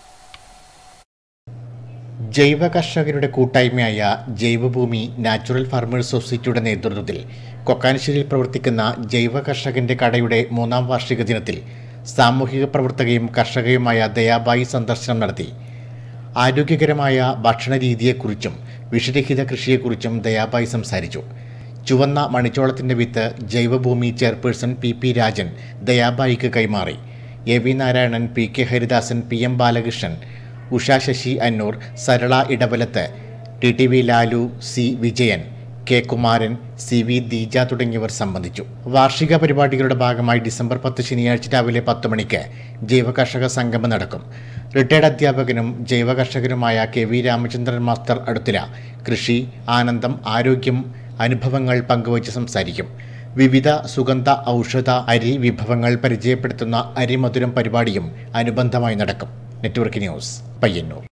ജൈവ കർഷകരുടെ കൂട്ടായ്മയായ ജൈവഭൂമി നാച്ചുറൽ ഫാർമേഴ്സ് സൊസൈറ്റിയുടെ നേതൃത്വത്തിൽ കൊക്കാനശ്ശേരിയിൽ പ്രവർത്തിക്കുന്ന ജൈവ കർഷകന്റെ കടയുടെ മൂന്നാം വാർഷിക ദിനത്തിൽ സാമൂഹിക പ്രവർത്തകയും കർഷകയുമായ ദയാബായി സന്ദർശനം നടത്തി ആരോഗ്യകരമായ ഭക്ഷണ രീതിയെക്കുറിച്ചും വിഷരഹിത കൃഷിയെക്കുറിച്ചും ദയാബായി സംസാരിച്ചു ചുവന്ന മണിച്ചോളത്തിൻ്റെ വിത്ത് ജൈവഭൂമി ചെയർപേഴ്സൺ പി പി രാജൻ ദയാബായിക്ക് കൈമാറി A V Narayanan P K Haridasan P M Balakrishnan Usha Sasi Annur Sarala Edavalath T T V Lalu C Vijayan K Kumaran C V Deeja തുടങ്ങിയവർ സംബന്ധിച്ചു വാർഷിക പരിപാടികളുടെ ഭാഗമായി ഡിസംബർ പത്ത് ശനിയാഴ്ച രാവിലെ പത്ത് മണിക്ക് ജൈവ കർഷക സംഗമം നടക്കും റിട്ടയർഡ് അധ്യാപകനും ജൈവ കർഷകനുമായ K V Ramachandran master Aduthila കൃഷി ആനന്ദം ആരോഗ്യം അനുഭവങ്ങൾ പങ്കുവച്ച് സംസാരിക്കും വിവിധ സുഗന്ധ ഔഷധ അരി വിഭവങ്ങൾ പരിചയപ്പെടുത്തുന്ന അരിമധുരം പരിപാടിയും അനുബന്ധമായി നടക്കും network news Payyanur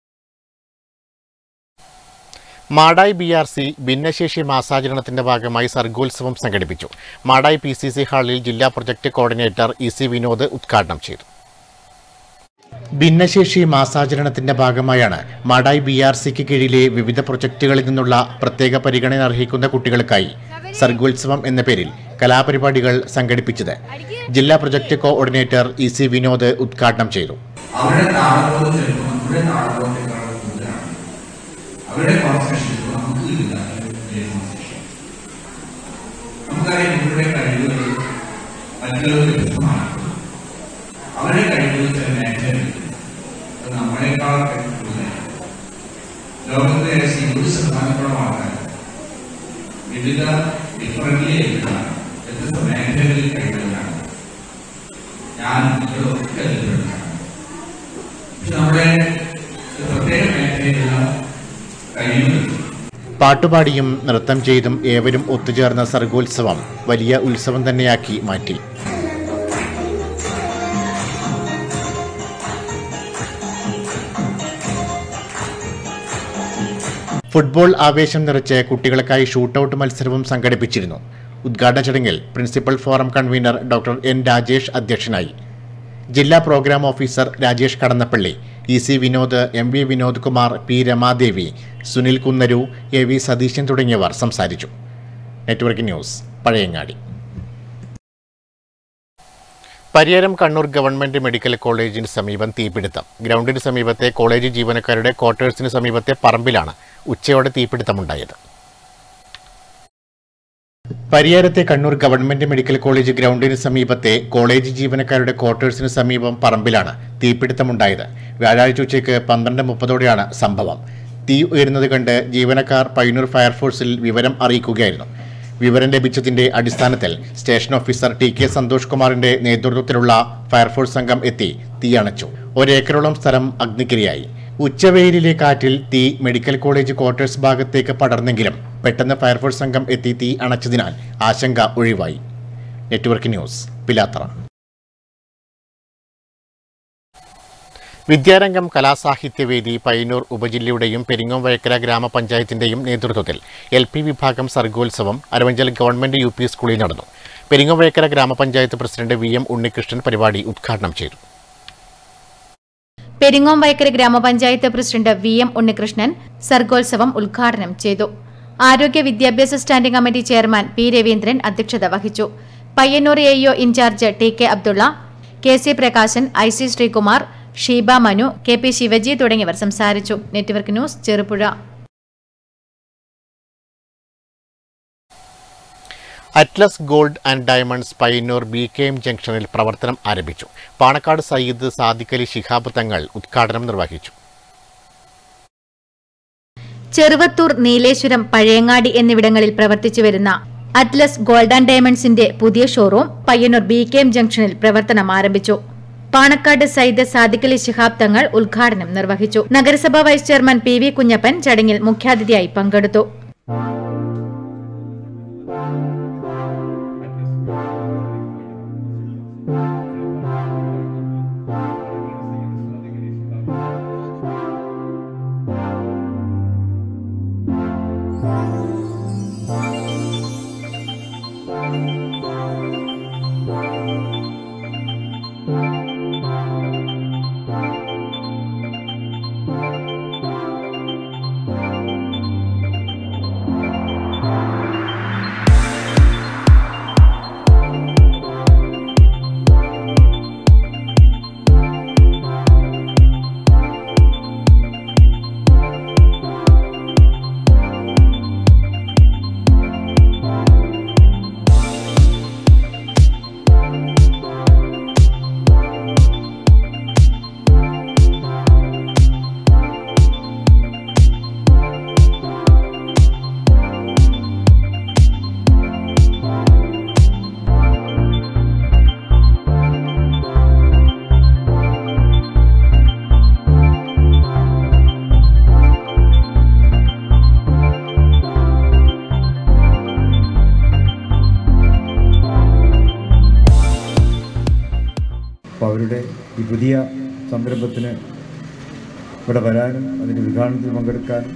Madayi B R C ഭിന്നശേഷി മാസാചരണത്തിന്റെ ഭാഗമായി സർഗോത്സവം സംഘടിപ്പിച്ചു മാടായി പി സി സി ഹാളിൽ ജില്ലാ project coordinator E C Vinod ഉദ്ഘാടനം ചെയ്തു ഭിന്നശേഷി മാസാചരണത്തിന്റെ ഭാഗമായാണ് മാടായി ബി ആർ സിക്ക് കീഴിലെ വിവിധ പ്രൊജക്ടുകളിൽ നിന്നുള്ള പ്രത്യേക പരിഗണന അർഹിക്കുന്ന കുട്ടികൾക്കായി സർഗോത്സവം എന്ന പേരിൽ കലാപരിപാടികൾ സംഘടിപ്പിച്ചത് ജില്ലാ project coordinator E C Vinod ഉദ്ഘാടനം ചെയ്തു അവരുടെ താളബോധം ചിലപ്പോൾ നമ്മുടെ താളബോധത്തെക്കാൾ കൂടുതലാണ് അവരുടെ കോൺസെൻട്രേഷൻ നമുക്ക് ഇല്ല കോൺസെൻട്രേഷൻ നമുക്കറിയാം ഇവരുടെ കഴിവുകൾ മറ്റുള്ളവർക്ക് വ്യക്തമാണ് അവരുടെ കഴിവുകൾ ചില മേഖലകളിൽ അത് നമ്മളെക്കാൾ കൂടുതലാണ് ലോകത്തെ ഒരു ശതമാനത്തോളം ആൾക്കാർ വിവിധ ഡിഫറൻറ്റ്ലി വ്യത്യസ്ത മേഖലകളിൽ കഴിവുകൾ ആനന്ദങ്ങളൊക്കെ അതിലുണ്ട് പക്ഷെ നമ്മുടെ പ്രത്യേക മേഖലയിലുള്ള കഴിവുകൾ പാട്ടുപാടിയും നൃത്തം ചെയ്തും ഏവരും ഒത്തുചേർന്ന സർഗോത്സവം വലിയ ഉത്സവം തന്നെയാക്കി മാറ്റി ഫുട്ബോൾ ആവേശം നിറച്ച് കുട്ടികൾക്കായി ഷൂട്ടൌട്ട് മത്സരവും സംഘടിപ്പിച്ചിരുന്നു ഉദ്ഘാടന ചടങ്ങിൽ principal forum convener doctor N Rajesh അധ്യക്ഷനായി ജില്ലാ programme officer Rajesh Kadannappally E C Vinod M V Vinod Kumar P Ramadevi Sunil Kunnaru A V Satheesan തുടങ്ങിയവർ സംസാരിച്ചു network news Pazhayangadi Pariyaram Kannur government medical കോളേജിന് സമീപം തീപിടുത്തം ഗ്രൗണ്ടിന് സമീപത്തെ കോളേജ് ജീവനക്കാരുടെ ക്വാർട്ടേഴ്സിന് സമീപത്തെ പറമ്പിലാണ് ഉച്ചയോടെ തീപിടുത്തമുണ്ടായത് പരിയാരത്തെ കണ്ണൂർ ഗവൺമെന്റ് മെഡിക്കൽ കോളേജ് ഗ്രൗണ്ടിന് സമീപത്തെ കോളേജ് ജീവനക്കാരുടെ ക്വാർട്ടേഴ്സിന് സമീപം പറമ്പിലാണ് തീപിടുത്തമുണ്ടായത് വ്യാഴാഴ്ച ഉച്ചയ്ക്ക് പന്ത്രണ്ട് മുപ്പതോടെയാണ് സംഭവം തീ ഉയരുന്നത് കണ്ട് ജീവനക്കാർ പയ്യന്നൂർ ഫയർഫോഴ്സിൽ വിവരം അറിയിക്കുകയായിരുന്നു വിവരം ലഭിച്ചതിന്റെ അടിസ്ഥാനത്തിൽ station officer T K Santhosh കുമാറിന്റെ നേതൃത്വത്തിലുള്ള ഫയർഫോഴ്സ് സംഘം എത്തി തീയണച്ചു ഒരേക്കറോളം സ്ഥലം അഗ്നിക്കിരയായി ഉച്ചവെയിലിലെ കാറ്റിൽ തീ മെഡിക്കൽ കോളേജ് ക്വാർട്ടേഴ്സ് ഭാഗത്തേക്ക് പടർന്നെങ്കിലും പെട്ടെന്ന് ഫയർഫോഴ്സ് സംഘം എത്തി തീ അണച്ചതിനാൽ ആശങ്ക ഒഴിവായി നെറ്റ്വർക്ക് ന്യൂസ് പിലാത്തറ വിദ്യാരംഗം കലാസാഹിത്യവേദി പയ്യന്നൂർ ഉപജില്ലയുടെയും പെരിങ്ങോം വയക്കര ഗ്രാമപഞ്ചായത്തിന്റെയും നേതൃത്വത്തിൽ എൽ പി വിഭാഗം സർഗോത്സവം അരവഞ്ചൽ ഗവൺമെന്റ് യു പി സ്കൂളിൽ നടന്നു പെരിങ്ങോം വയക്കര ഗ്രാമപഞ്ചായത്ത് പ്രസിഡന്റ് വി എം ഉണ്ണികൃഷ്ണൻ പരിപാടി ഉദ്ഘാടനം ചെയ്തു പെരിങ്ങോം വയക്കര ഗ്രാമപഞ്ചായത്ത് പ്രസിഡന്റ് വി എം ഉണ്ണികൃഷ്ണൻ സർഗോത്സവം ഉദ്ഘാടനം ചെയ്തു ആരോഗ്യ വിദ്യാഭ്യാസ standing committee chairman P Raveendran അധ്യക്ഷത വഹിച്ചു Payyanur A E O in charge T K Abdulla K C Prakashan I C Sreekumar Sheeba Manu K P Shivaji തുടങ്ങിയവർ സംസാരിച്ചു network news Cherupuzha Atlas Gold and Diamonds Payyanur B K M ജംഗ്ഷനിൽ പ്രവർത്തനം ആരംഭിച്ചു പാണക്കാട് സയ്യിദ് സാദിഖലി ശിഹാബ് തങ്ങൾ ഉദ്ഘാടനം നിർവഹിച്ചു ചെറുവത്തൂർ നീലേശ്വരം പഴയങ്ങാടി എന്നിവിടങ്ങളിൽ പ്രവർത്തിച്ചു വരുന്ന അറ്റ്ലസ് ഗോൾഡ് ആൻഡ് ഡയമണ്ട്സിന്റെ പുതിയ showroom Payyanur B K M ജംഗ്ഷനിൽ പ്രവർത്തനം ആരംഭിച്ചു പാണക്കാട് സയ്യിദ് സാദിഖലി ശിഹാബ് തങ്ങൾ ഉദ്ഘാടനം നിർവഹിച്ചു നഗരസഭാ vice chairman P V Kunhappan ചടങ്ങിൽ മുഖ്യാതിഥിയായി പങ്കെടുത്തു അപ്പോൾ അവരുടെ ഈ പുതിയ സംരംഭത്തിന് ഇവിടെ വരാനും അതിൻ്റെ ഉദ്ഘാടനത്തിൽ പങ്കെടുക്കാനും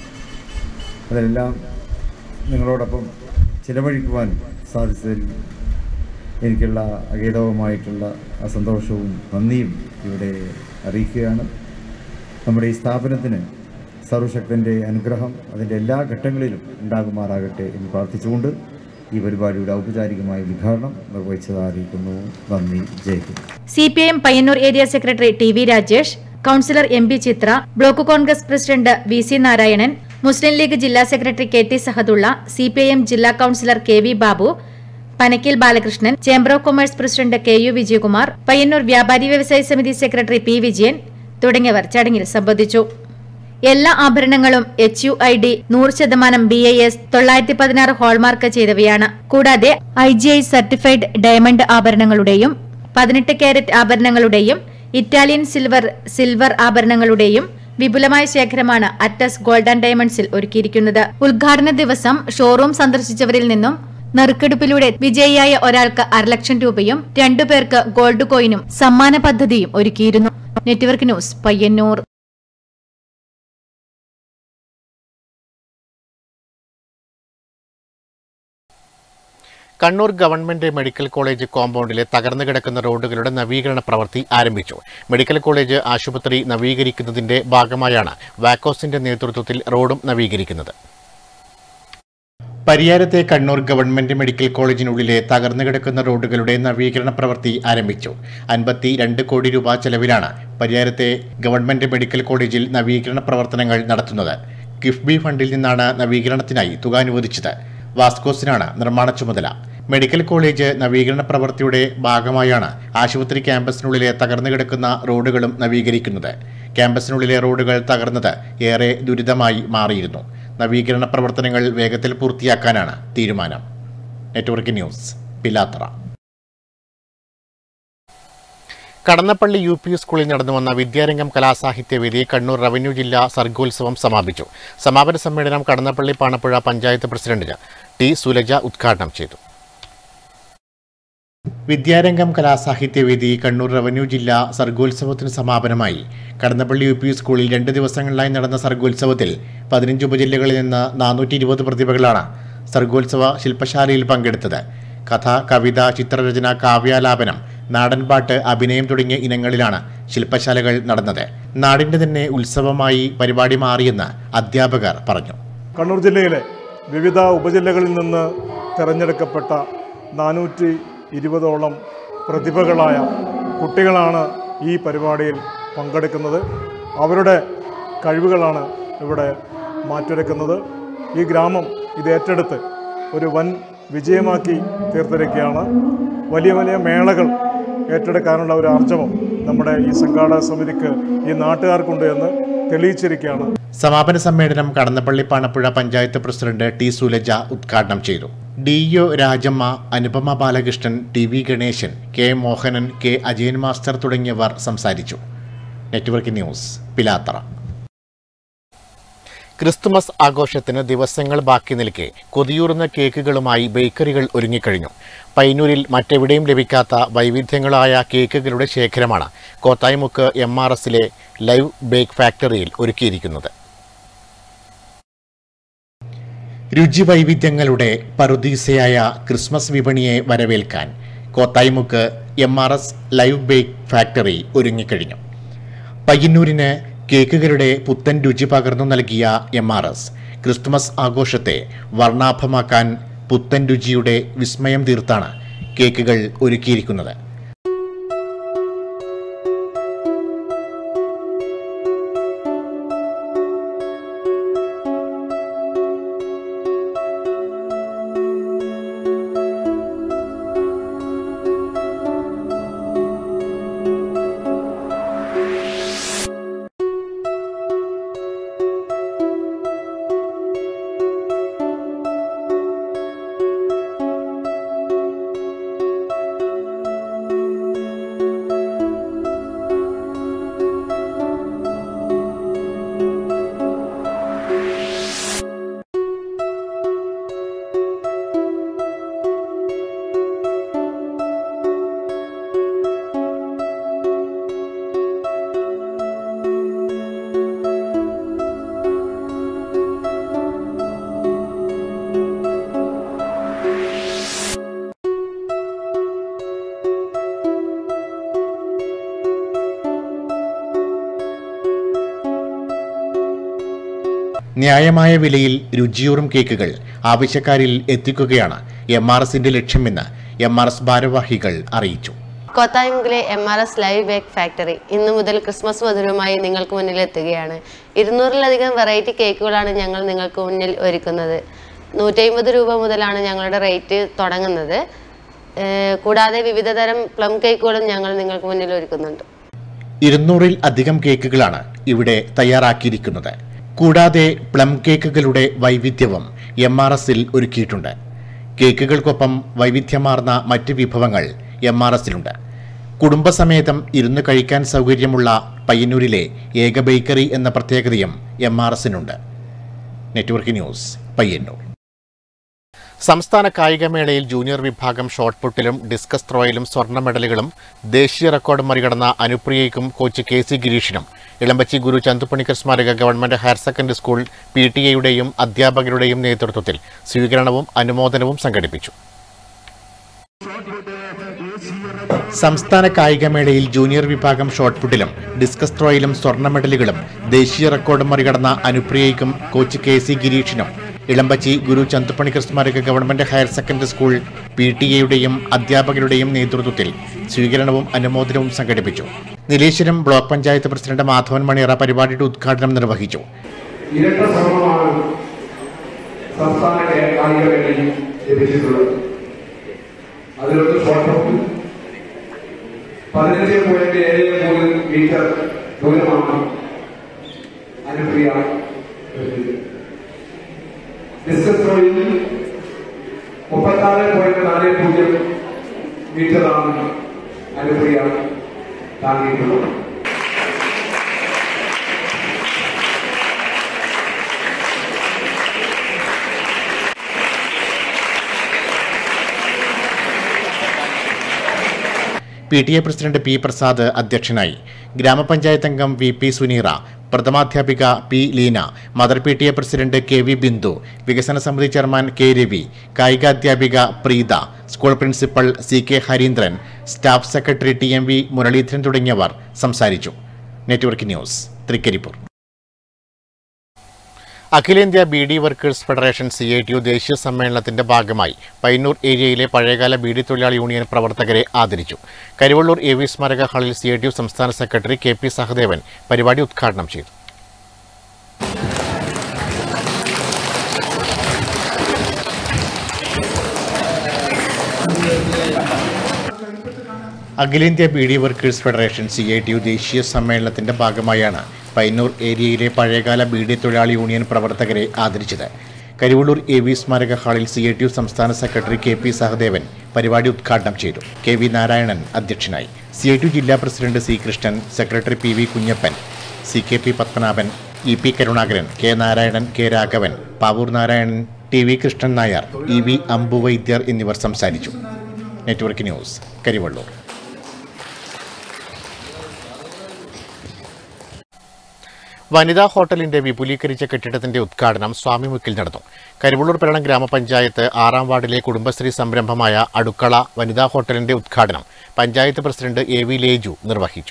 അതിലെല്ലാം നിങ്ങളോടൊപ്പം ചിലവഴിക്കുവാനും സാധിച്ചതിൽ എനിക്കുള്ള അഗേതവുമായിട്ടുള്ള ആ സന്തോഷവും നന്ദിയും ഇവിടെ അറിയിക്കുകയാണ് നമ്മുടെ ഈ സ്ഥാപനത്തിന് സർവശക്തൻ്റെ അനുഗ്രഹം അതിൻ്റെ എല്ലാ ഘട്ടങ്ങളിലും ഉണ്ടാകുമാറാകട്ടെ എന്ന് പ്രാർത്ഥിച്ചുകൊണ്ട് ഈ പരിപാടിയുടെ ഔപചാരികമായ ഉദ്ഘാടനം നിർവഹിച്ചത് അറിയിക്കുന്നു നന്ദി ജയിക്കുന്നു C P I M Payyanur area secretary T V Rajesh councillor M P Chithra block Congress president V C Narayanan Muslim League ജില്ലാ secretary K T Sahadulla C P I M ജില്ലാ councillor K V Babu Panakkil Balakrishnan chamber of commerce president K U Vijayakumar Payyanur വ്യാപാരി വ്യവസായ സമിതി secretary P Vijayan തുടങ്ങിയവർ ചടങ്ങിൽ സംബന്ധിച്ചു എല്ലാ ആഭരണങ്ങളും എച്ച് യു ഐ ഡി നൂറ് ശതമാനം ബി ഐ എസ് തൊള്ളായിരത്തി പതിനാറ് ഹോൾമാർക്ക് ചെയ്തവയാണ് കൂടാതെ I G I certified diamond ആഭരണങ്ങളുടെയും പതിനെട്ട് കാരറ്റ് ആഭരണങ്ങളുടെയും ഇറ്റാലിയൻ സിൽവർ സിൽവർ ആഭരണങ്ങളുടെയും വിപുലമായ ശേഖരമാണ് അറ്റസ് ഗോൾഡ് ആൻഡ് ഡയമണ്ട്സിൽ ഒരുക്കിയിരിക്കുന്നത് ഉദ്ഘാടന ദിവസം ഷോറൂം സന്ദർശിച്ചവരിൽ നിന്നും നറുക്കെടുപ്പിലൂടെ വിജയിയായ ഒരാൾക്ക് അരലക്ഷം രൂപയും രണ്ടുപേർക്ക് ഗോൾഡ് കോയിനും സമ്മാന പദ്ധതിയും ഒരുക്കിയിരുന്നു network news Payyanur Kannur government medical college കോമ്പൗണ്ടിലെ തകർന്നു കിടക്കുന്ന റോഡുകളുടെ നവീകരണ പ്രവൃത്തി ആരംഭിച്ചു മെഡിക്കൽ കോളേജ് ആശുപത്രി നവീകരിക്കുന്നതിന്റെ ഭാഗമായാണ് വാക്കോസിന്റെ നേതൃത്വത്തിൽ റോഡും നവീകരിക്കുന്നത് പരിയാരത്തെ കണ്ണൂർ ഗവൺമെന്റ് മെഡിക്കൽ കോളേജിനുള്ളിലെ തകർന്നു കിടക്കുന്ന റോഡുകളുടെ നവീകരണ പ്രവൃത്തി ആരംഭിച്ചു അൻപത്തി രണ്ട് കോടി രൂപ ചെലവിലാണ് പരിയാരത്തെ ഗവൺമെന്റ് മെഡിക്കൽ കോളേജിൽ നവീകരണ പ്രവർത്തനങ്ങൾ നടത്തുന്നത് കിഫ്ബി ഫണ്ടിൽ നിന്നാണ് നവീകരണത്തിനായി തുക അനുവദിച്ചത് വാസ്കോസിനാണ് നിർമ്മാണ ചുമതല മെഡിക്കൽ കോളേജ് നവീകരണ പ്രവൃത്തിയുടെ ഭാഗമായാണ് ആശുപത്രി ക്യാമ്പസിനുള്ളിലെ തകർന്നു കിടക്കുന്ന റോഡുകളും നവീകരിക്കുന്നത് ക്യാമ്പസിനുള്ളിലെ റോഡുകൾ തകർന്നത് ഏറെ ദുരിതമായി മാറിയിരുന്നു നവീകരണ പ്രവർത്തനങ്ങൾ വേഗത്തിൽ പൂർത്തിയാക്കാനാണ് തീരുമാനം network news Pilathara Kadannappally U P സ്കൂളിൽ നടന്നു വന്ന വിദ്യാരംഗം കലാസാഹിത്യവേദി കണ്ണൂർ റവന്യൂ ജില്ലാ സർഗോത്സവം സമാപിച്ചു സമാപന സമ്മേളനം കടന്നപ്പള്ളി പാണപ്പുഴ പഞ്ചായത്ത് പ്രസിഡന്റ് ടി സുലജ ഉദ്ഘാടനം ചെയ്തു വിദ്യാരംഗം കലാസാഹിത്യവേദി കണ്ണൂർ റവന്യൂ ജില്ലാ സർഗോത്സവത്തിന് സമാപനമായി കടന്നപ്പള്ളി യു പി സ്കൂളിൽ രണ്ട് ദിവസങ്ങളിലായി നടന്ന സർഗോത്സവത്തിൽ പതിനഞ്ച് ഉപജില്ലകളിൽ നിന്ന് നാനൂറ്റി ഇരുപത് പ്രതിഭകളാണ് സർഗോത്സവ ശില്പശാലയിൽ പങ്കെടുത്തത് കഥ കവിത ചിത്രരചന കാവ്യാലാപനം നാടൻപാട്ട് അഭിനയം തുടങ്ങിയ ഇനങ്ങളിലാണ് ശില്പശാലകൾ നടന്നത് നാടിന്റെ തന്നെ ഉത്സവമായി പരിപാടി മാറിയെന്ന് അധ്യാപകർ പറഞ്ഞു കണ്ണൂർ ജില്ലയിലെ വിവിധ ഉപജില്ലകളിൽ നിന്ന് തിരഞ്ഞെടുക്കപ്പെട്ട നാനൂറ്റി ഇരുപതോളം പ്രതിഭകളായ കുട്ടികളാണ് ഈ പരിപാടിയിൽ പങ്കെടുക്കുന്നത് അവരുടെ കഴിവുകളാണ് ഇവിടെ മാറ്റുരക്കുന്നത് ഈ ഗ്രാമം ഇത് ഏറ്റെടുത്ത് ഒരു വൻ വിജയമാക്കി തീർത്തിരിക്കുകയാണ് വലിയ വലിയ മേളകൾ ഏറ്റെടുക്കാനുള്ള ഒരു ആർജവം നമ്മുടെ ഈ സംഘാടക സമിതിക്ക് ഈ നാട്ടുകാർക്കുണ്ട് എന്ന് തെളിയിച്ചിരിക്കുകയാണ് സമാപന സമ്മേളനം കടന്നപ്പള്ളി പാണപ്പുഴ പഞ്ചായത്ത് പ്രസിഡന്റ് ടി സുലജ ഉദ്ഘാടനം ചെയ്തു D O Rajamma Anupama Balakrishnan T V Ganesan K Mohanan K Ajayan master തുടങ്ങിയവർ സംസാരിച്ചു നെറ്റ്വർക്ക് ന്യൂസ് പിലാത്തറ ക്രിസ്തുമസ് ആഘോഷത്തിന് ദിവസങ്ങൾ ബാക്കി നിൽക്കെ കൊതിയൂറുന്ന കേക്കുകളുമായി ബേക്കറികൾ ഒരുങ്ങിക്കഴിഞ്ഞു പൈനൂരിൽ മറ്റെവിടെയും ലഭിക്കാത്ത വൈവിധ്യങ്ങളായ കേക്കുകളുടെ ശേഖരമാണ് കോത്തായിമുക്ക് എം ആർ എസിലെ ലൈവ് ബേക്ക് ഫാക്ടറിയിൽ ഒരുക്കിയിരിക്കുന്നത് രുചി വൈവിധ്യങ്ങളുടെ പറുദീസയായ ക്രിസ്മസ് വിപണിയെ വരവേൽക്കാൻ Kothayimukku M R S live bake factory ഒരുങ്ങിക്കഴിഞ്ഞു പയ്യന്നൂരിന് കേക്കുകളുടെ പുത്തൻ രുചി പകർന്നു നൽകിയ എം ആർ എസ് ക്രിസ്തുമസ് ആഘോഷത്തെ വർണ്ണാഭമാക്കാൻ പുത്തൻ രുചിയുടെ വിസ്മയം തീർത്താണ് കേക്കുകൾ ഒരുക്കിയിരിക്കുന്നത് ന്യായമായ വിലയിൽ രുചിയൂറും കേക്കുകൾ ആവശ്യക്കാരിൽ എത്തിക്കുകയാണ് എം ആർ എസിന്റെ ലക്ഷ്യമെന്ന് എം ആർ എസ് ഭാരവാഹികൾ അറിയിച്ചു കോത്തായിമുക്കിലെ M R S live bake factory ഇന്നു മുതൽ ക്രിസ്മസ് മധുരവുമായി നിങ്ങൾക്ക് മുന്നിൽ എത്തുകയാണ് ഇരുന്നൂറിലധികം വെറൈറ്റി കേക്കുകളാണ് ഞങ്ങൾ നിങ്ങൾക്ക് മുന്നിൽ ഒരുക്കുന്നത് നൂറ്റമ്പത് രൂപ മുതലാണ് ഞങ്ങളുടെ റേറ്റ് തുടങ്ങുന്നത് ഏഹ് കൂടാതെ വിവിധ തരം പ്ലം കേക്കുകളും ഞങ്ങൾ നിങ്ങൾക്ക് മുന്നിൽ ഒരുക്കുന്നുണ്ട് ഇരുന്നൂറിൽ അധികം കേക്കുകളാണ് ഇവിടെ തയ്യാറാക്കിയിരിക്കുന്നത് കൂടാതെ പ്ലം കേക്കുകളുടെ വൈവിധ്യവും എം ആർ എസിൽ ഒരുക്കിയിട്ടുണ്ട് കേക്കുകൾക്കൊപ്പം വൈവിധ്യമാർന്ന മറ്റ് വിഭവങ്ങൾ എം ആർ എസിലുണ്ട് കുടുംബസമേതം ഇരുന്ന് കഴിക്കാൻ സൗകര്യമുള്ള പയ്യന്നൂരിലെ ഏക ബേക്കറി എന്ന പ്രത്യേകതയും എം ആർ എസിനുണ്ട് നെറ്റ്വർക്ക് ന്യൂസ് പയ്യന്നൂർ സംസ്ഥാന കായികമേളയിൽ ജൂനിയർ വിഭാഗം ഷോട്ട് പുട്ടിലും ഡിസ്കസ് ത്രോയിലും സ്വർണ്ണ മെഡലുകളും ദേശീയ റെക്കോർഡ് മറികടന്ന അനുപ്രിയയ്ക്കും കോച്ച് കെ സി ഗിരീഷിനും ഇളമ്പച്ചി ഗുരു ചന്തുപണിക്കർ സ്മാരക government higher secondary school P T എയുടെയും അധ്യാപകരുടെയും നേതൃത്വത്തിൽ സ്വീകരണവും അനുമോദനവും സംഘടിപ്പിച്ചു സംസ്ഥാന കായികമേളയിൽ ജൂനിയർ വിഭാഗം ഷോട്ട് പുട്ടിലും ഡിസ്കസ് ത്രോയിലും സ്വർണ്ണ മെഡലുകളും ദേശീയ റെക്കോർഡ് മറികടന്ന അനുപ്രിയയ്ക്കും കോച്ച് കെ സി ഗിരീഷിനും ഇളമ്പച്ചി ഗുരു ചന്തുപണിക്കർ സ്മാരക government higher secondary school P T എയുടെയും അധ്യാപകരുടെയും നേതൃത്വത്തിൽ സ്വീകരണവും അനുമോദനവും സംഘടിപ്പിച്ചു നീലേശ്വരം ബ്ലോക്ക് പഞ്ചായത്ത് പ്രസിഡന്റ് മാധവൻ മണിയറ പരിപാടിയുടെ ഉദ്ഘാടനം നിർവഹിച്ചു ഇരട്ട ശ്രമമാണ് സംസ്ഥാന കായികമേളയിൽ ലഭിച്ചിട്ടുള്ളത് അതിലൊന്ന് ഷോർട്ട് പുട്ട് പതിനഞ്ച് പോയിന്റ് ഏഴ് മൂന്ന് മീറ്റർ ദൂരമാണ് അനുപ്രിയ ഡിസ്റ്റൻസ് ത്രോയിൽ മുപ്പത്താറ് പോയിന്റ് നാല് പൂജ്യം മീറ്ററാണ് അനുപ്രിയ താങ്ങിയിട്ടുള്ളത് P T A president P Prasad അധ്യക്ഷനായി ഗ്രാമപഞ്ചായത്ത് അംഗം വി പി സുനീറ പ്രഥമാധ്യാപിക P Leena mother P T A president K V Bindu വികസന സമിതി ചെയർമാൻ കെ രവി കായികാധ്യാപിക Preetha school principal C K Harindran staff secretary T M V Muraleedharan തുടങ്ങിയവർ സംസാരിച്ചു നെറ്റ്വർക്ക് ന്യൂസ് തൃക്കരിപ്പൂർ അഖിലേന്ത്യാ B D workers federation C I T U ദേശീയ സമ്മേളനത്തിന്റെ ഭാഗമായി പയ്യന്നൂർ ഏരിയയിലെ പഴയകാല ബീഡി തൊഴിലാളി യൂണിയൻ പ്രവർത്തകരെ ആദരിച്ചു കരിവള്ളൂർ എ വി സ്മാരക ഹാളിൽ സി ഐ ടി യു സംസ്ഥാന സെക്രട്ടറി കെ പി സഹദേവൻ പരിപാടി ഉദ്ഘാടനം ചെയ്തു അഖിലേന്ത്യാ B D workers federation C I T U ദേശീയ സമ്മേളനത്തിന്റെ ഭാഗമായാണ് പയ്യന്നൂർ ഏരിയയിലെ പഴയകാല ബീഡി തൊഴിലാളി യൂണിയൻ പ്രവർത്തകരെ ആദരിച്ചത് കരിവള്ളൂർ എ വി സ്മാരക ഹാളിൽ സി ഐ ടി യു സംസ്ഥാന സെക്രട്ടറി കെ പി സഹദേവൻ പരിപാടി ഉദ്ഘാടനം ചെയ്തു കെ വി നാരായണൻ അധ്യക്ഷനായി സി ഐ ടി യു ജില്ലാ president C Krishnan secretary P V Kunhappan C K P Padmanabhan E P Karunakaran K Narayanan K Raghavan Pavoor Narayanan T V Krishnan Nair E V Ambu Vaidyar എന്നിവർ സംസാരിച്ചു നെറ്റ്വർക്ക് ന്യൂസ് കരിവള്ളൂർ വനിതാ ഹോട്ടലിന്റെ വിപുലീകരിച്ച കെട്ടിടത്തിന്റെ ഉദ്ഘാടനം സ്വാമിമുക്കിൽ നടന്നു കരിവള്ളൂർ പെരണം ഗ്രാമപഞ്ചായത്ത് ആറാം വാർഡിലെ കുടുംബശ്രീ സംരംഭമായ അടുക്കള വനിതാ ഹോട്ടലിന്റെ ഉദ്ഘാടനം panchayat president A V Leju നിർവഹിച്ചു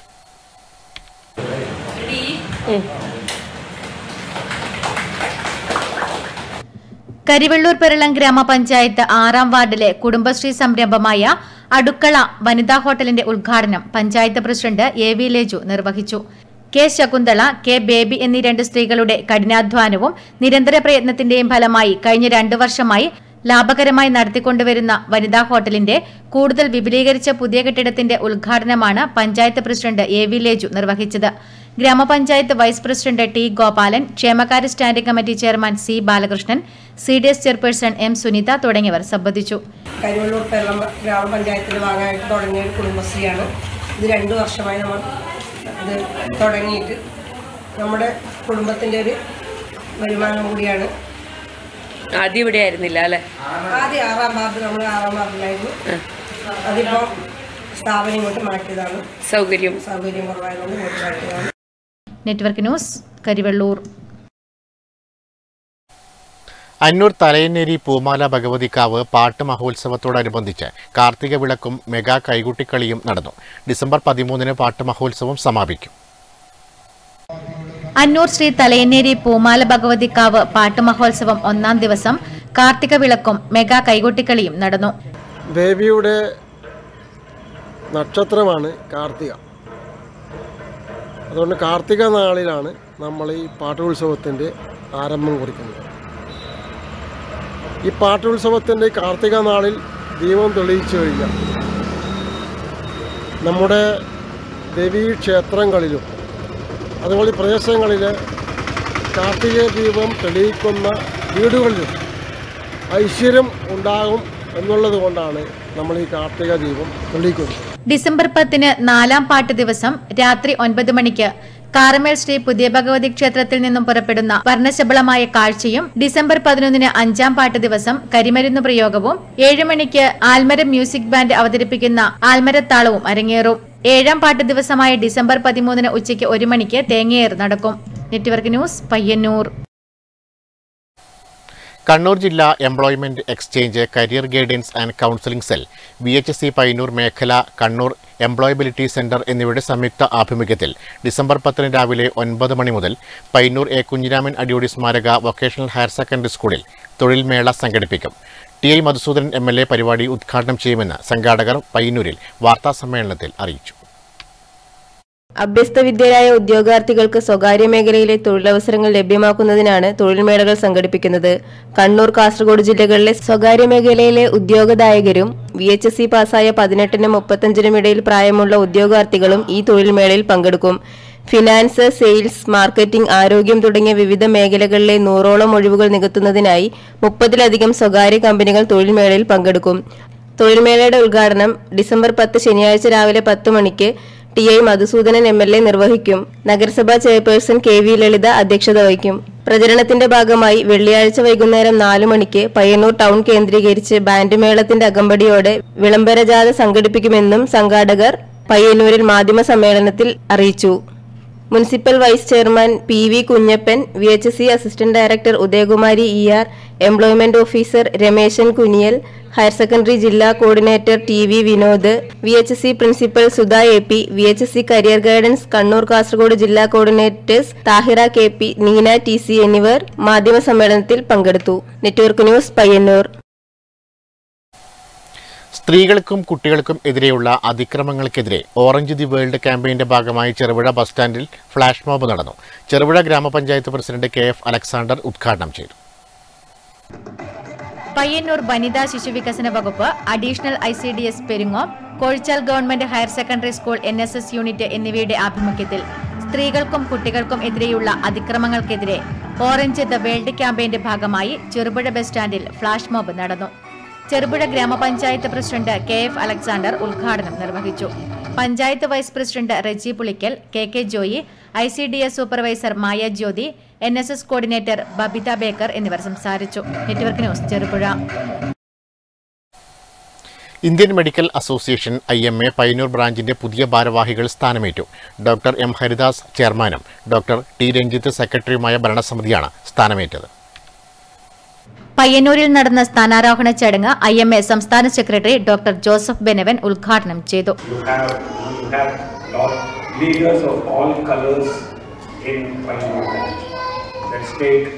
കരിവെള്ളൂർ പെരളം ഗ്രാമപഞ്ചായത്ത് ആറാം വാർഡിലെ കുടുംബശ്രീ സംരംഭമായ അടുക്കള വനിതാ ഹോട്ടലിന്റെ ഉദ്ഘാടനം panchayat president A V Leju നിർവഹിച്ചു കെ ശകുന്തള കെ ബേബി എന്നീ രണ്ട് സ്ത്രീകളുടെ കഠിനാധ്വാനവും നിരന്തര പ്രയത്നത്തിന്റെയും ഫലമായി കഴിഞ്ഞ രണ്ടു വർഷമായി ലാഭകരമായി നടത്തിക്കൊണ്ടുവരുന്ന വനിതാ ഹോട്ടലിന്റെ കൂടുതൽ വിപുലീകരിച്ച പുതിയ കെട്ടിടത്തിന്റെ ഉദ്ഘാടനമാണ് panchayat president A V Leju നിർവഹിച്ചത് ഗ്രാമപഞ്ചായത്ത് വൈസ് പ്രസിഡന്റ് ടി ഗോപാലൻ ക്ഷേമകാര്യ standing committee chairman C Balakrishnan C D S chairperson M Sunitha തുടങ്ങിയവർ സംബന്ധിച്ചു കരിവള്ളൂർ പെരളം ഗ്രാമപഞ്ചായത്തിൽ ഭാഗമായിട്ട് തുടങ്ങിയ ഒരു കുടുംബശ്രീയാണ് ഇത് രണ്ട് വർഷമായി നമ്മൾ ഇത് തുടങ്ങിയിട്ട് നമ്മുടെ കുടുംബത്തിൻ്റെ ഒരു വരുമാനം കൂടിയാണ് ആദ്യം ഇവിടെ ആയിരുന്നില്ല അല്ലേ ആദ്യം ആറാം വാർഡ് നമ്മൾ ആറാം വാർഡിലായിരുന്നു അതിപ്പോൾ സ്ഥാപനം ഇങ്ങോട്ട് മാറ്റിയതാണ് സൗകര്യം സൗകര്യം കുറവായതുകൊണ്ട് ഇങ്ങോട്ട് മാറ്റിയതാണ് നെറ്റ്വർക്ക് ന്യൂസ് കരിവെള്ളൂർ അന്നൂർ തലയന്നേരി പൂമാല ഭഗവതിക്കാവ് പാട്ട് മഹോത്സവത്തോടനുബന്ധിച്ച് കാർത്തിക വിളക്കും മെഗാ കൈകുട്ടിക്കളിയും നടന്നു ഡിസംബർ പതിമൂന്നിന് പാട്ട് മഹോത്സവം സമാപിക്കും അന്നൂർ ശ്രീ തലയന്നേരി പൂമാല ഭഗവതിക്കാവ് പാട്ട് മഹോത്സവം ഒന്നാം ദിവസം കാർത്തിക വിളക്കും മെഗാ കൈകൊട്ടിക്കളിയും നടന്നു ദേവിയുടെ നക്ഷത്രമാണ് കാർത്തിക അതുകൊണ്ട് കാർത്തിക നാളിലാണ് നമ്മൾ ഈ പാട്ടുത്സവത്തിൻ്റെ ആരംഭം കുറിക്കുന്നത് ഈ പാട്ടുത്സവത്തിൻ്റെ കാർത്തിക നാളിൽ ദീപം തെളിയിച്ചു കഴിഞ്ഞാൽ നമ്മുടെ ദേവീക്ഷേത്രങ്ങളിലും അതുപോലെ ഈ പ്രദേശങ്ങളിൽ കാർത്തിക ദീപം തെളിയിക്കുന്ന വീടുകളിലും ഐശ്വര്യം ഉണ്ടാകും എന്നുള്ളത് കൊണ്ടാണ് നമ്മൾ ഈ കാർത്തിക ദീപം തെളിയിക്കുന്നത് ഡിസംബർ പത്തിന് നാലാം പാട്ട് ദിവസം രാത്രി ഒൻപത് മണിക്ക് കാറമേൽ ശ്രീ പുതിയ ഭഗവതി ക്ഷേത്രത്തിൽ നിന്നും പുറപ്പെടുന്ന വർണ്ണശബളമായ കാഴ്ചയും ഡിസംബർ പതിനൊന്നിന് അഞ്ചാം പാട്ട് ദിവസം കരിമരുന്ന് പ്രയോഗവും ഏഴ് മണിക്ക് ആൽമരം മ്യൂസിക് ബാൻഡ് അവതരിപ്പിക്കുന്ന ആൽമരത്താളവും അരങ്ങേറും ഏഴാം പാട്ട് ദിവസമായ ഡിസംബർ പതിമൂന്നിന് ഉച്ചയ്ക്ക് ഒരു മണിക്ക് തേങ്ങയേർ നടക്കും നെറ്റ്വർക്ക് ന്യൂസ് പയ്യന്നൂർ കണ്ണൂർ ജില്ലാ employment exchange career guidance and counselling cell V H C Payyanur മേഖല കണ്ണൂർ എംപ്ലോയബിലിറ്റി സെന്റർ എന്നിവയുടെ സംയുക്ത ആഭിമുഖ്യത്തിൽ ഡിസംബർ പത്തിന് രാവിലെ ഒൻപത് മണി മുതൽ പയ്യന്നൂർ എ കുഞ്ഞിരാമൻ അടിയോടി സ്മാരക വൊക്കേഷണൽ ഹയർ സെക്കൻഡറി സ്കൂളിൽ തൊഴിൽ മേള സംഘടിപ്പിക്കും T I Madhusoodanan M L A പരിപാടി ഉദ്ഘാടനം ചെയ്യുമെന്ന് സംഘാടകർ പയ്യന്നൂരിൽ വാർത്താസമ്മേളനത്തിൽ അറിയിച്ചു അഭ്യസ്തവിദ്യരായ ഉദ്യോഗാർത്ഥികൾക്ക് സ്വകാര്യ മേഖലയിലെ തൊഴിലവസരങ്ങൾ ലഭ്യമാക്കുന്നതിനാണ് തൊഴിൽമേളകൾ സംഘടിപ്പിക്കുന്നത് കണ്ണൂർ കാസർഗോഡ് ജില്ലകളിലെ സ്വകാര്യ മേഖലയിലെ ഉദ്യോഗദായകരും വി എച്ച് എസ് സി പാസ്സായ പതിനെട്ടിനും മുപ്പത്തഞ്ചിനും ഇടയിൽ പ്രായമുള്ള ഉദ്യോഗാർത്ഥികളും ഈ തൊഴിൽമേളയിൽ പങ്കെടുക്കും ഫിനാൻസ് സെയിൽസ് മാർക്കറ്റിംഗ് ആരോഗ്യം തുടങ്ങിയ വിവിധ മേഖലകളിലെ നൂറോളം ഒഴിവുകൾ നികത്തുന്നതിനായി മുപ്പതിലധികം സ്വകാര്യ കമ്പനികൾ തൊഴിൽമേളയിൽ പങ്കെടുക്കും തൊഴിൽമേളയുടെ ഉദ്ഘാടനം ഡിസംബർ പത്ത് ശനിയാഴ്ച രാവിലെ പത്ത് മണിക്ക് T I Madhusoodanan M L A നിർവഹിക്കും നഗരസഭാ ചെയർപേഴ്സൺ കെ വി ലളിത അധ്യക്ഷത വഹിക്കും പ്രചരണത്തിന്റെ ഭാഗമായി വെള്ളിയാഴ്ച വൈകുന്നേരം നാലു മണിക്ക് പയ്യന്നൂർ ടൗൺ കേന്ദ്രീകരിച്ച് ബാൻഡ് മേളത്തിന്റെ അകമ്പടിയോടെ വിളംബരജാഥ സംഘടിപ്പിക്കുമെന്നും സംഘാടകർ പയ്യന്നൂരിൽ മാധ്യമ സമ്മേളനത്തിൽ അറിയിച്ചു municipal vice chairman P V Kunhappan V H C assistant director Udayakumari E R employment officer Rameshan Kuniyal higher secondary ജില്ലാ coordinator T V Vinod V H C principal Sudha A P V H C career guidance Kannur Kasaragod ജില്ലാ coordinators Thahira K P Neena T C എന്നിവർ മാധ്യമ സമ്മേളനത്തിൽ പങ്കെടുത്തു network news Payyanur സ്ത്രീകൾക്കും കുട്ടികൾക്കും എതിരെയുള്ള അതിക്രമങ്ങൾക്കെതിരെ orange the world ക്യാമ്പയിന്റെ ഭാഗമായി ചെറുപുഴ ബസ് സ്റ്റാൻഡിൽ ഫ്ലാഷ് മോബ് നടന്നു ചെറുപുഴ ഗ്രാമപഞ്ചായത്ത് പ്രസിഡന്റ് കെ എഫ് അലക്സാണ്ടർ ഉദ്ഘാടനം ചെയ്തു പയ്യന്നൂർ വനിതാ ശിശുവികസന വകുപ്പ് additional I C D S Peringome Kozhichal government higher secondary school N S S unit എന്നിവയുടെ ആഭിമുഖ്യത്തിൽ സ്ത്രീകൾക്കും കുട്ടികൾക്കും എതിരെയുള്ള അതിക്രമങ്ങൾക്കെതിരെ ഓറഞ്ച് ദ വേൾഡ് ക്യാമ്പയിന്റെ ഭാഗമായി ചെറുപുഴ ബസ് സ്റ്റാൻഡിൽ ഫ്ലാഷ് മോബ് നടന്നു ചെറുപുഴ ഗ്രാമപഞ്ചായത്ത് പ്രസിഡന്റ് കെ എഫ് അലക്സാണ്ടർ ഉദ്ഘാടനം നിർവഹിച്ചു panchayat vice president Reji Pulickal K K Joy I C D S supervisor Maya Jyothi N S S coordinator Babitha Baker എന്നിവർ സംസാരിച്ചു network news Cherupuzha Indian medical association I M A Payyanur ബ്രാഞ്ചിന്റെ പുതിയ ഭാരവാഹികൾ സ്ഥാനമേറ്റു ഡോക്ടർ എം ഹരിദാസ് ചെയർമാനും ഡോക്ടർ ടി രഞ്ജിത്ത് സെക്രട്ടറിയുമായ ഭരണസമിതിയാണ് സ്ഥാനമേറ്റത് പയ്യന്നൂരിൽ നടന്ന സ്ഥാനാരോഹണ ചടങ്ങ് ഐ എം എ സംസ്ഥാന സെക്രട്ടറി ഡോക്ടർ ജോസഫ് ബെനവൻ ഉദ്ഘാടനം ചെയ്തു you have you have lot leaders of all colors in Payyanur branch. Let's take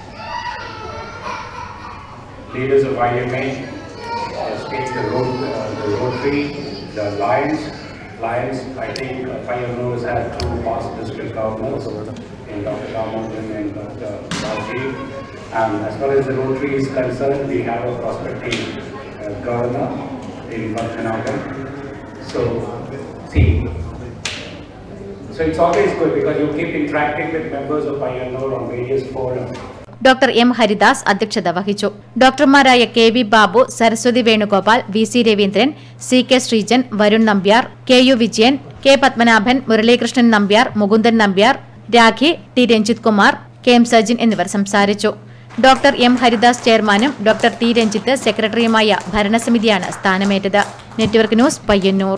leaders of IMA, let's take the road, uh, the Rotary, the Lions. Lions, I think uh, Payyanur has had two past district governors in Dr. Ramodan and Dr. Rajiv. And as far as the Rotary is concerned, we have a prospective uh, governor in Padmanabhan. So, see, so it's always good because you keep interacting with members of Payyanur on various forums. Doctor M Haridas അധ്യക്ഷത വഹിച്ചു ഡോക്ടർമാരായ K V Babu Saraswathi Venugopal V C Raveendran C K Sreejan Varun Nambiar K U Vijayan K Padmanabhan Muralikrishnan Nambiar Mukundan Nambiar Rakhi T Ranjith Kumar K M Sajin എന്നിവർ സംസാരിച്ചു doctor M Haridas ചെയർമാനും doctor T Ranjith സെക്രട്ടറിയുമായ ഭരണസമിതിയാണ് സ്ഥാനമേറ്റത് network news Payyanur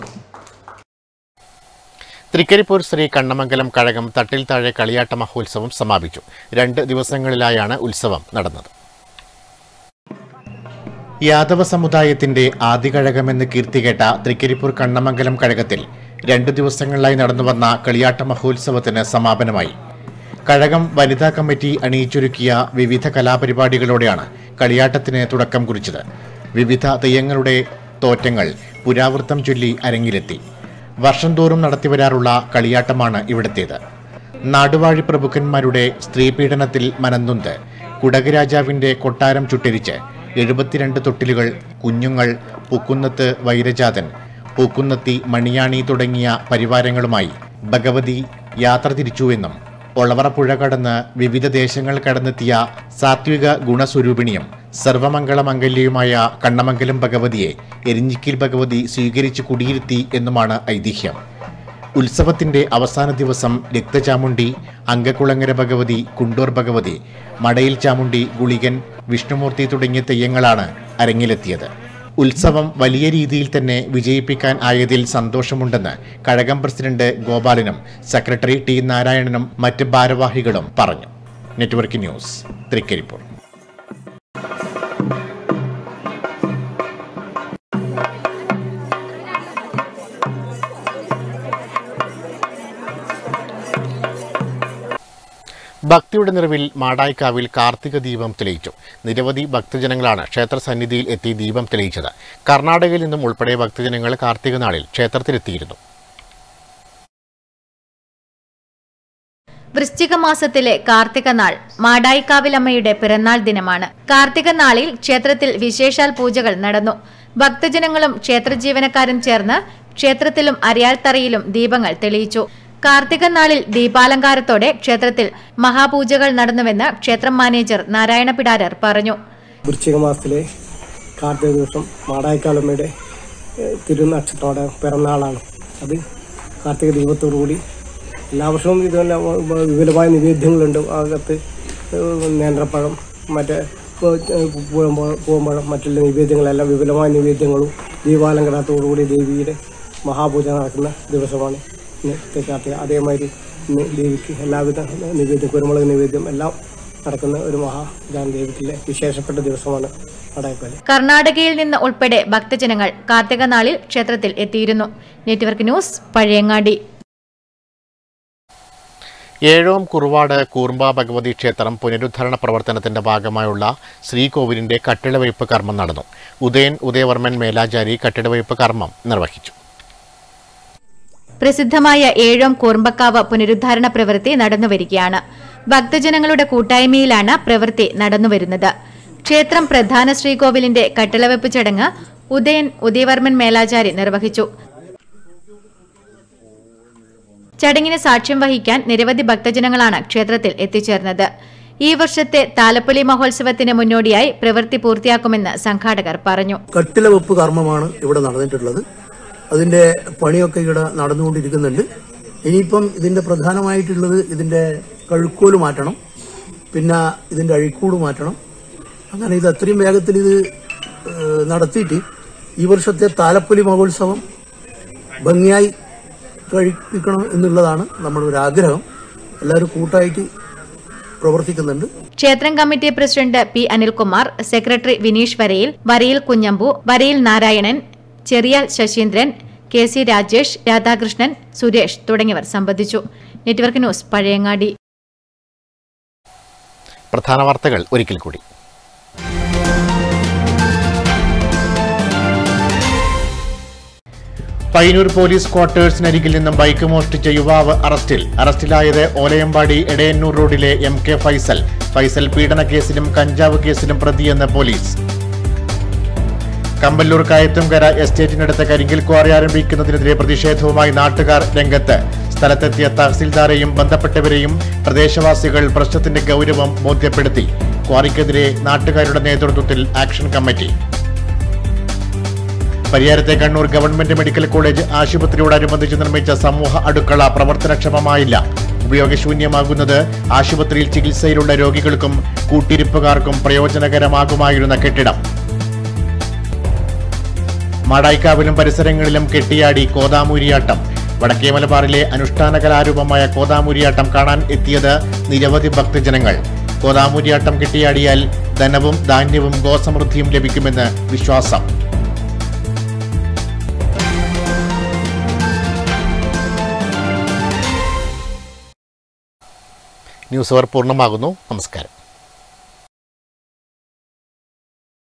Trikaripur Sri Kannamangalam Kazhakam തട്ടിൽ താഴെ കളിയാട്ട മഹോത്സവം സമാപിച്ചു രണ്ട് ദിവസങ്ങളിലായാണ് ഉത്സവം നടന്നത് യാദവ സമുദായത്തിന്റെ ആദികഴകമെന്ന് കീർത്തികേട്ട തൃക്കരിപ്പൂർ കണ്ണമംഗലം കഴകത്തിൽ രണ്ടു ദിവസങ്ങളിലായി നടന്നുവന്ന കളിയാട്ട മഹോത്സവത്തിന് സമാപനമായി കഴകം വനിതാ കമ്മിറ്റി അണിയിച്ചൊരുക്കിയ വിവിധ കലാപരിപാടികളോടെയാണ് കളിയാട്ടത്തിന് തുടക്കം കുറിച്ചത് വിവിധ തെയ്യങ്ങളുടെ തോറ്റങ്ങൾ പുരാവൃത്തം ചൊല്ലി അരങ്ങിലെത്തി വർഷം തോറും നടത്തിവരാറുള്ള കളിയാട്ടമാണ് ഇവിടത്തേത് നാടുവാഴി പ്രഭുക്കന്മാരുടെ സ്ത്രീപീഡനത്തിൽ മനന്നൊന്ത് കുടക് രാജാവിന്റെ കൊട്ടാരം ചുട്ടരിച്ച് എഴുപത്തിരണ്ട് തൊട്ടിലുകൾ കുഞ്ഞുങ്ങൾ പൂക്കുന്നത്ത് വൈരജാതൻ പൂക്കുന്നത്തി മണിയാണി തുടങ്ങിയ പരിവാരങ്ങളുമായി ഭഗവതി യാത്ര തിരിച്ചുവെന്നും ഒളവറ പുഴ കടന്ന് വിവിധ ദേശങ്ങൾ കടന്നെത്തിയ സാത്വിക ഗുണസ്വരൂപിണിയും സർവമംഗളമംഗല്യയുമായ കണ്ണമംഗലം ഭഗവതിയെ എരിഞ്ഞിക്കിൽ ഭഗവതി സ്വീകരിച്ച് കുടിയിരുത്തി എന്നുമാണ് ഐതിഹ്യം ഉത്സവത്തിന്റെ അവസാന ദിവസം രക്തചാമുണ്ടി അങ്കക്കുളങ്ങര ഭഗവതി കുണ്ടൂർ ഭഗവതി മടയിൽ ചാമുണ്ടി ഗുളികൻ വിഷ്ണുമൂർത്തി തുടങ്ങിയ തെയ്യങ്ങളാണ് അരങ്ങിലെത്തിയത് ഉത്സവം വലിയ രീതിയിൽ തന്നെ വിജയിപ്പിക്കാൻ ആയതിൽ സന്തോഷമുണ്ടെന്ന് കഴകം പ്രസിഡന്റ് ഗോപാലനും സെക്രട്ടറി ടി നാരായണനും മറ്റ് ഭാരവാഹികളും പറഞ്ഞു നെറ്റ്വർക്ക് ന്യൂസ് തൃക്കരിപ്പൂർ ഭക്തിയുടെ നിറവിൽ മാടായിക്കാവിൽ കാർത്തിക ദീപം തെളിയിച്ചു നിരവധി ഭക്തജനങ്ങളാണ് ക്ഷേത്ര സന്നിധിയിൽ എത്തി ദീപം തെളിയിച്ചത് കർണാടകയിൽ നിന്നും ഉൾപ്പെടെ ഭക്തജനങ്ങൾ കാർത്തിക നാളിൽ ക്ഷേത്രത്തിലെത്തിയിരുന്നു വൃശ്ചിക മാസത്തിലെ കാർത്തിക നാൾ മാടായിക്കാവിലമ്മയുടെ പിറന്നാൾ ദിനമാണ് കാർത്തിക നാളിൽ ക്ഷേത്രത്തിൽ വിശേഷാൽ പൂജകൾ നടന്നു ഭക്തജനങ്ങളും ക്ഷേത്ര ജീവനക്കാരും ചേർന്ന് ക്ഷേത്രത്തിലും അരിയാൽത്തറയിലും ദീപങ്ങൾ തെളിയിച്ചു കാർത്തിക നാളിൽ ദീപാലങ്കാരത്തോടെ ക്ഷേത്രത്തിൽ മഹാപൂജകൾ നടന്നുവെന്ന് ക്ഷേത്രം മാനേജർ നാരായണ പിടാരർ പറഞ്ഞു വൃശ്ചിക മാസത്തിലെ കാർത്തിക ദിവസം മാടായിക്കാലമ്മയുടെ ഏഹ്, തിരുനക്ഷത്രയുടെ പിറന്നാളാണ് അത് കാർത്തിക ദീപത്തോടുകൂടി എല്ലാ വർഷവും ഇതുപോലെ വ- വിപുലമായ നിവേദ്യങ്ങളുണ്ട് അകത്ത് ഏഹ്, നേന്ത്രപ്പഴം മറ്റേ പൂ- ഏഹ്, പൂവമ്പഴം പൂവമ്പഴം മറ്റുള്ള നിവേദ്യങ്ങളെല്ലാം വിപുലമായ നിവേദ്യങ്ങളും ദീപാലങ്കരണത്തോടുകൂടി ദേവിയുടെ മഹാപൂജ നടക്കുന്ന ദിവസമാണ് ഇന്നത്തെ കാർത്തിക അതേമാതിരി ഇന്ന് ദേവിക്ക് എല്ലാവിധ നിവേദ്യം കുരുമുളക് നിവേദ്യം എല്ലാം നടക്കുന്ന ഒരു മഹാ ഇതാണ് ദൈവത്തിലെ വിശേഷപ്പെട്ട ദിവസമാണ് അടയക്കൊല കർണാടകയിൽ നിന്ന് ഉൾപ്പെടെ ഭക്തജനങ്ങൾ കാർത്തിക നാളിൽ ക്ഷേത്രത്തിൽ എത്തിയിരുന്നു നെറ്റ്വർക്ക് ന്യൂസ് പഴയങ്ങാടി ഏഴോം കുറുവാട് കൂർമ്പ ഭഗവതി ക്ഷേത്രം പുനരുദ്ധാരണ പ്രവർത്തനത്തിന്റെ ഭാഗമായുള്ള ശ്രീകോവിലിന്റെ കട്ടിടവയ്പ് കർമ്മം നടന്നു ഉദയൻ ഉദയവർമ്മൻ മേലാചാരി കട്ടിടവയ്പ് കർമ്മം നിർവഹിച്ചു പ്രസിദ്ധമായ ഏഴോം കൂർമ്പക്കാവ് പുനരുദ്ധാരണ പ്രവൃത്തി നടന്നുവരികയാണ് ഭക്തജനങ്ങളുടെ കൂട്ടായ്മയിലാണ് പ്രവൃത്തി നടന്നുവരുന്നത് ക്ഷേത്രം പ്രധാന ശ്രീകോവിലിന്റെ കട്ടിളവെപ്പ് ചടങ്ങ് ഉദയൻ ഉദയവർമ്മൻ മേലാചാരി നിർവഹിച്ചു ചടങ്ങിന് സാക്ഷ്യം വഹിക്കാൻ നിരവധി ഭക്തജനങ്ങളാണ് ക്ഷേത്രത്തിൽ എത്തിച്ചേർന്നത് ഈ വർഷത്തെ താലപ്പൊലി മഹോത്സവത്തിന് മുന്നോടിയായി പ്രവൃത്തി പൂർത്തിയാക്കുമെന്ന് സംഘാടകർ പറഞ്ഞു കട്ടില വെപ്പ് കർമ്മമാണ് ഇവിടെ നടന്നിട്ടുള്ളത് അതിന്റെ പണിയൊക്കെ ഇവിടെ നടന്നുകൊണ്ടിരിക്കുന്നുണ്ട് ഇനിയിപ്പം ഇതിന്റെ പ്രധാനമായിട്ടുള്ളത് ഇതിന്റെ കഴുക്കോല് മാറ്റണം പിന്നെ ഇതിന്റെ അഴിക്കൂട് മാറ്റണം അങ്ങനെ ഇത് അത്രയും വേഗത്തിൽ ഇത് ഏഹ്, നടത്തിയിട്ട് ഈ വർഷത്തെ താലപ്പൊലി മഹോത്സവം ഭംഗിയായി കഴിപ്പിക്കണം എന്നുള്ളതാണ് നമ്മുടെ ഒരു ആഗ്രഹം എല്ലാവരും കൂട്ടായിട്ട് പ്രവർത്തിക്കുന്നുണ്ട് ക്ഷേത്രം committee president P Anilkumar secretary Vineesh Varayil Varayil Kunhambu Varayil Narayanan Cheriyal Sasheendran K C Rajesh Radhakrishnan Suresh തുടങ്ങിയവർ സംബന്ധിച്ചു നെറ്റ്വർക്ക് ന്യൂസ് പഴയങ്ങാടി പ്രധാന വാർത്തകൾ ഒരിക്കൽ കൂടി പയ്യന്നൂർ പോലീസ് ക്വാർട്ടേഴ്സിനരികിൽ നിന്നും ബൈക്ക് മോഷ്ടിച്ച യുവാവ് അറസ്റ്റിൽ അറസ്റ്റിലായത് ഓലയമ്പാടി എടയന്നൂർ റോഡിലെ എം കെ ഫൈസൽ ഫൈസൽ പീഡന കേസിലും കഞ്ചാവ് കേസിലും പ്രതിയെന്ന് പോലീസ് കമ്പല്ലൂർ കയത്തുംകര എസ്റ്റേറ്റിനടുത്ത് കരിങ്കിൽ ക്വാറി ആരംഭിക്കുന്നതിനെതിരെ പ്രതിഷേധവുമായി നാട്ടുകാർ രംഗത്ത് സ്ഥലത്തെത്തിയ തഹസിൽദാരെയും ബന്ധപ്പെട്ടവരെയും പ്രദേശവാസികൾ പ്രശ്നത്തിന്റെ ഗൗരവം ബോധ്യപ്പെടുത്തി ക്വാറിക്കെതിരെ നാട്ടുകാരുടെ നേതൃത്വത്തിൽ ആക്ഷൻ കമ്മിറ്റി പരിയാരത്തെ കണ്ണൂർ ഗവൺമെന്റ് മെഡിക്കൽ കോളേജ് ആശുപത്രിയോടനുബന്ധിച്ച് നിർമ്മിച്ച സമൂഹ അടുക്കള പ്രവർത്തനക്ഷമമായില്ല ഉപയോഗശൂന്യമാകുന്നത് ആശുപത്രിയിൽ ചികിത്സയിലുള്ള രോഗികൾക്കും കൂട്ടിരിപ്പുകാർക്കും പ്രയോജനകരമാകുമായിരുന്ന കെട്ടിടം മാടായിക്കാവിലും പരിസരങ്ങളിലും കെട്ടിയാടി കോതാമൂരിയാട്ടം വടക്കേ മലബാറിലെ അനുഷ്ഠാന കലാരൂപമായ കോതാമൂരിയാട്ടം കാണാൻ എത്തിയത് നിരവധി ഭക്തജനങ്ങൾ കോതാമൂരിയാട്ടം കെട്ടിയാടിയാൽ ധനവും ധാന്യവും ഗോസമൃദ്ധിയും ലഭിക്കുമെന്ന് വിശ്വാസം ന്യൂസ് അവർ പൂർണ്ണമാകുന്നു നമസ്കാരം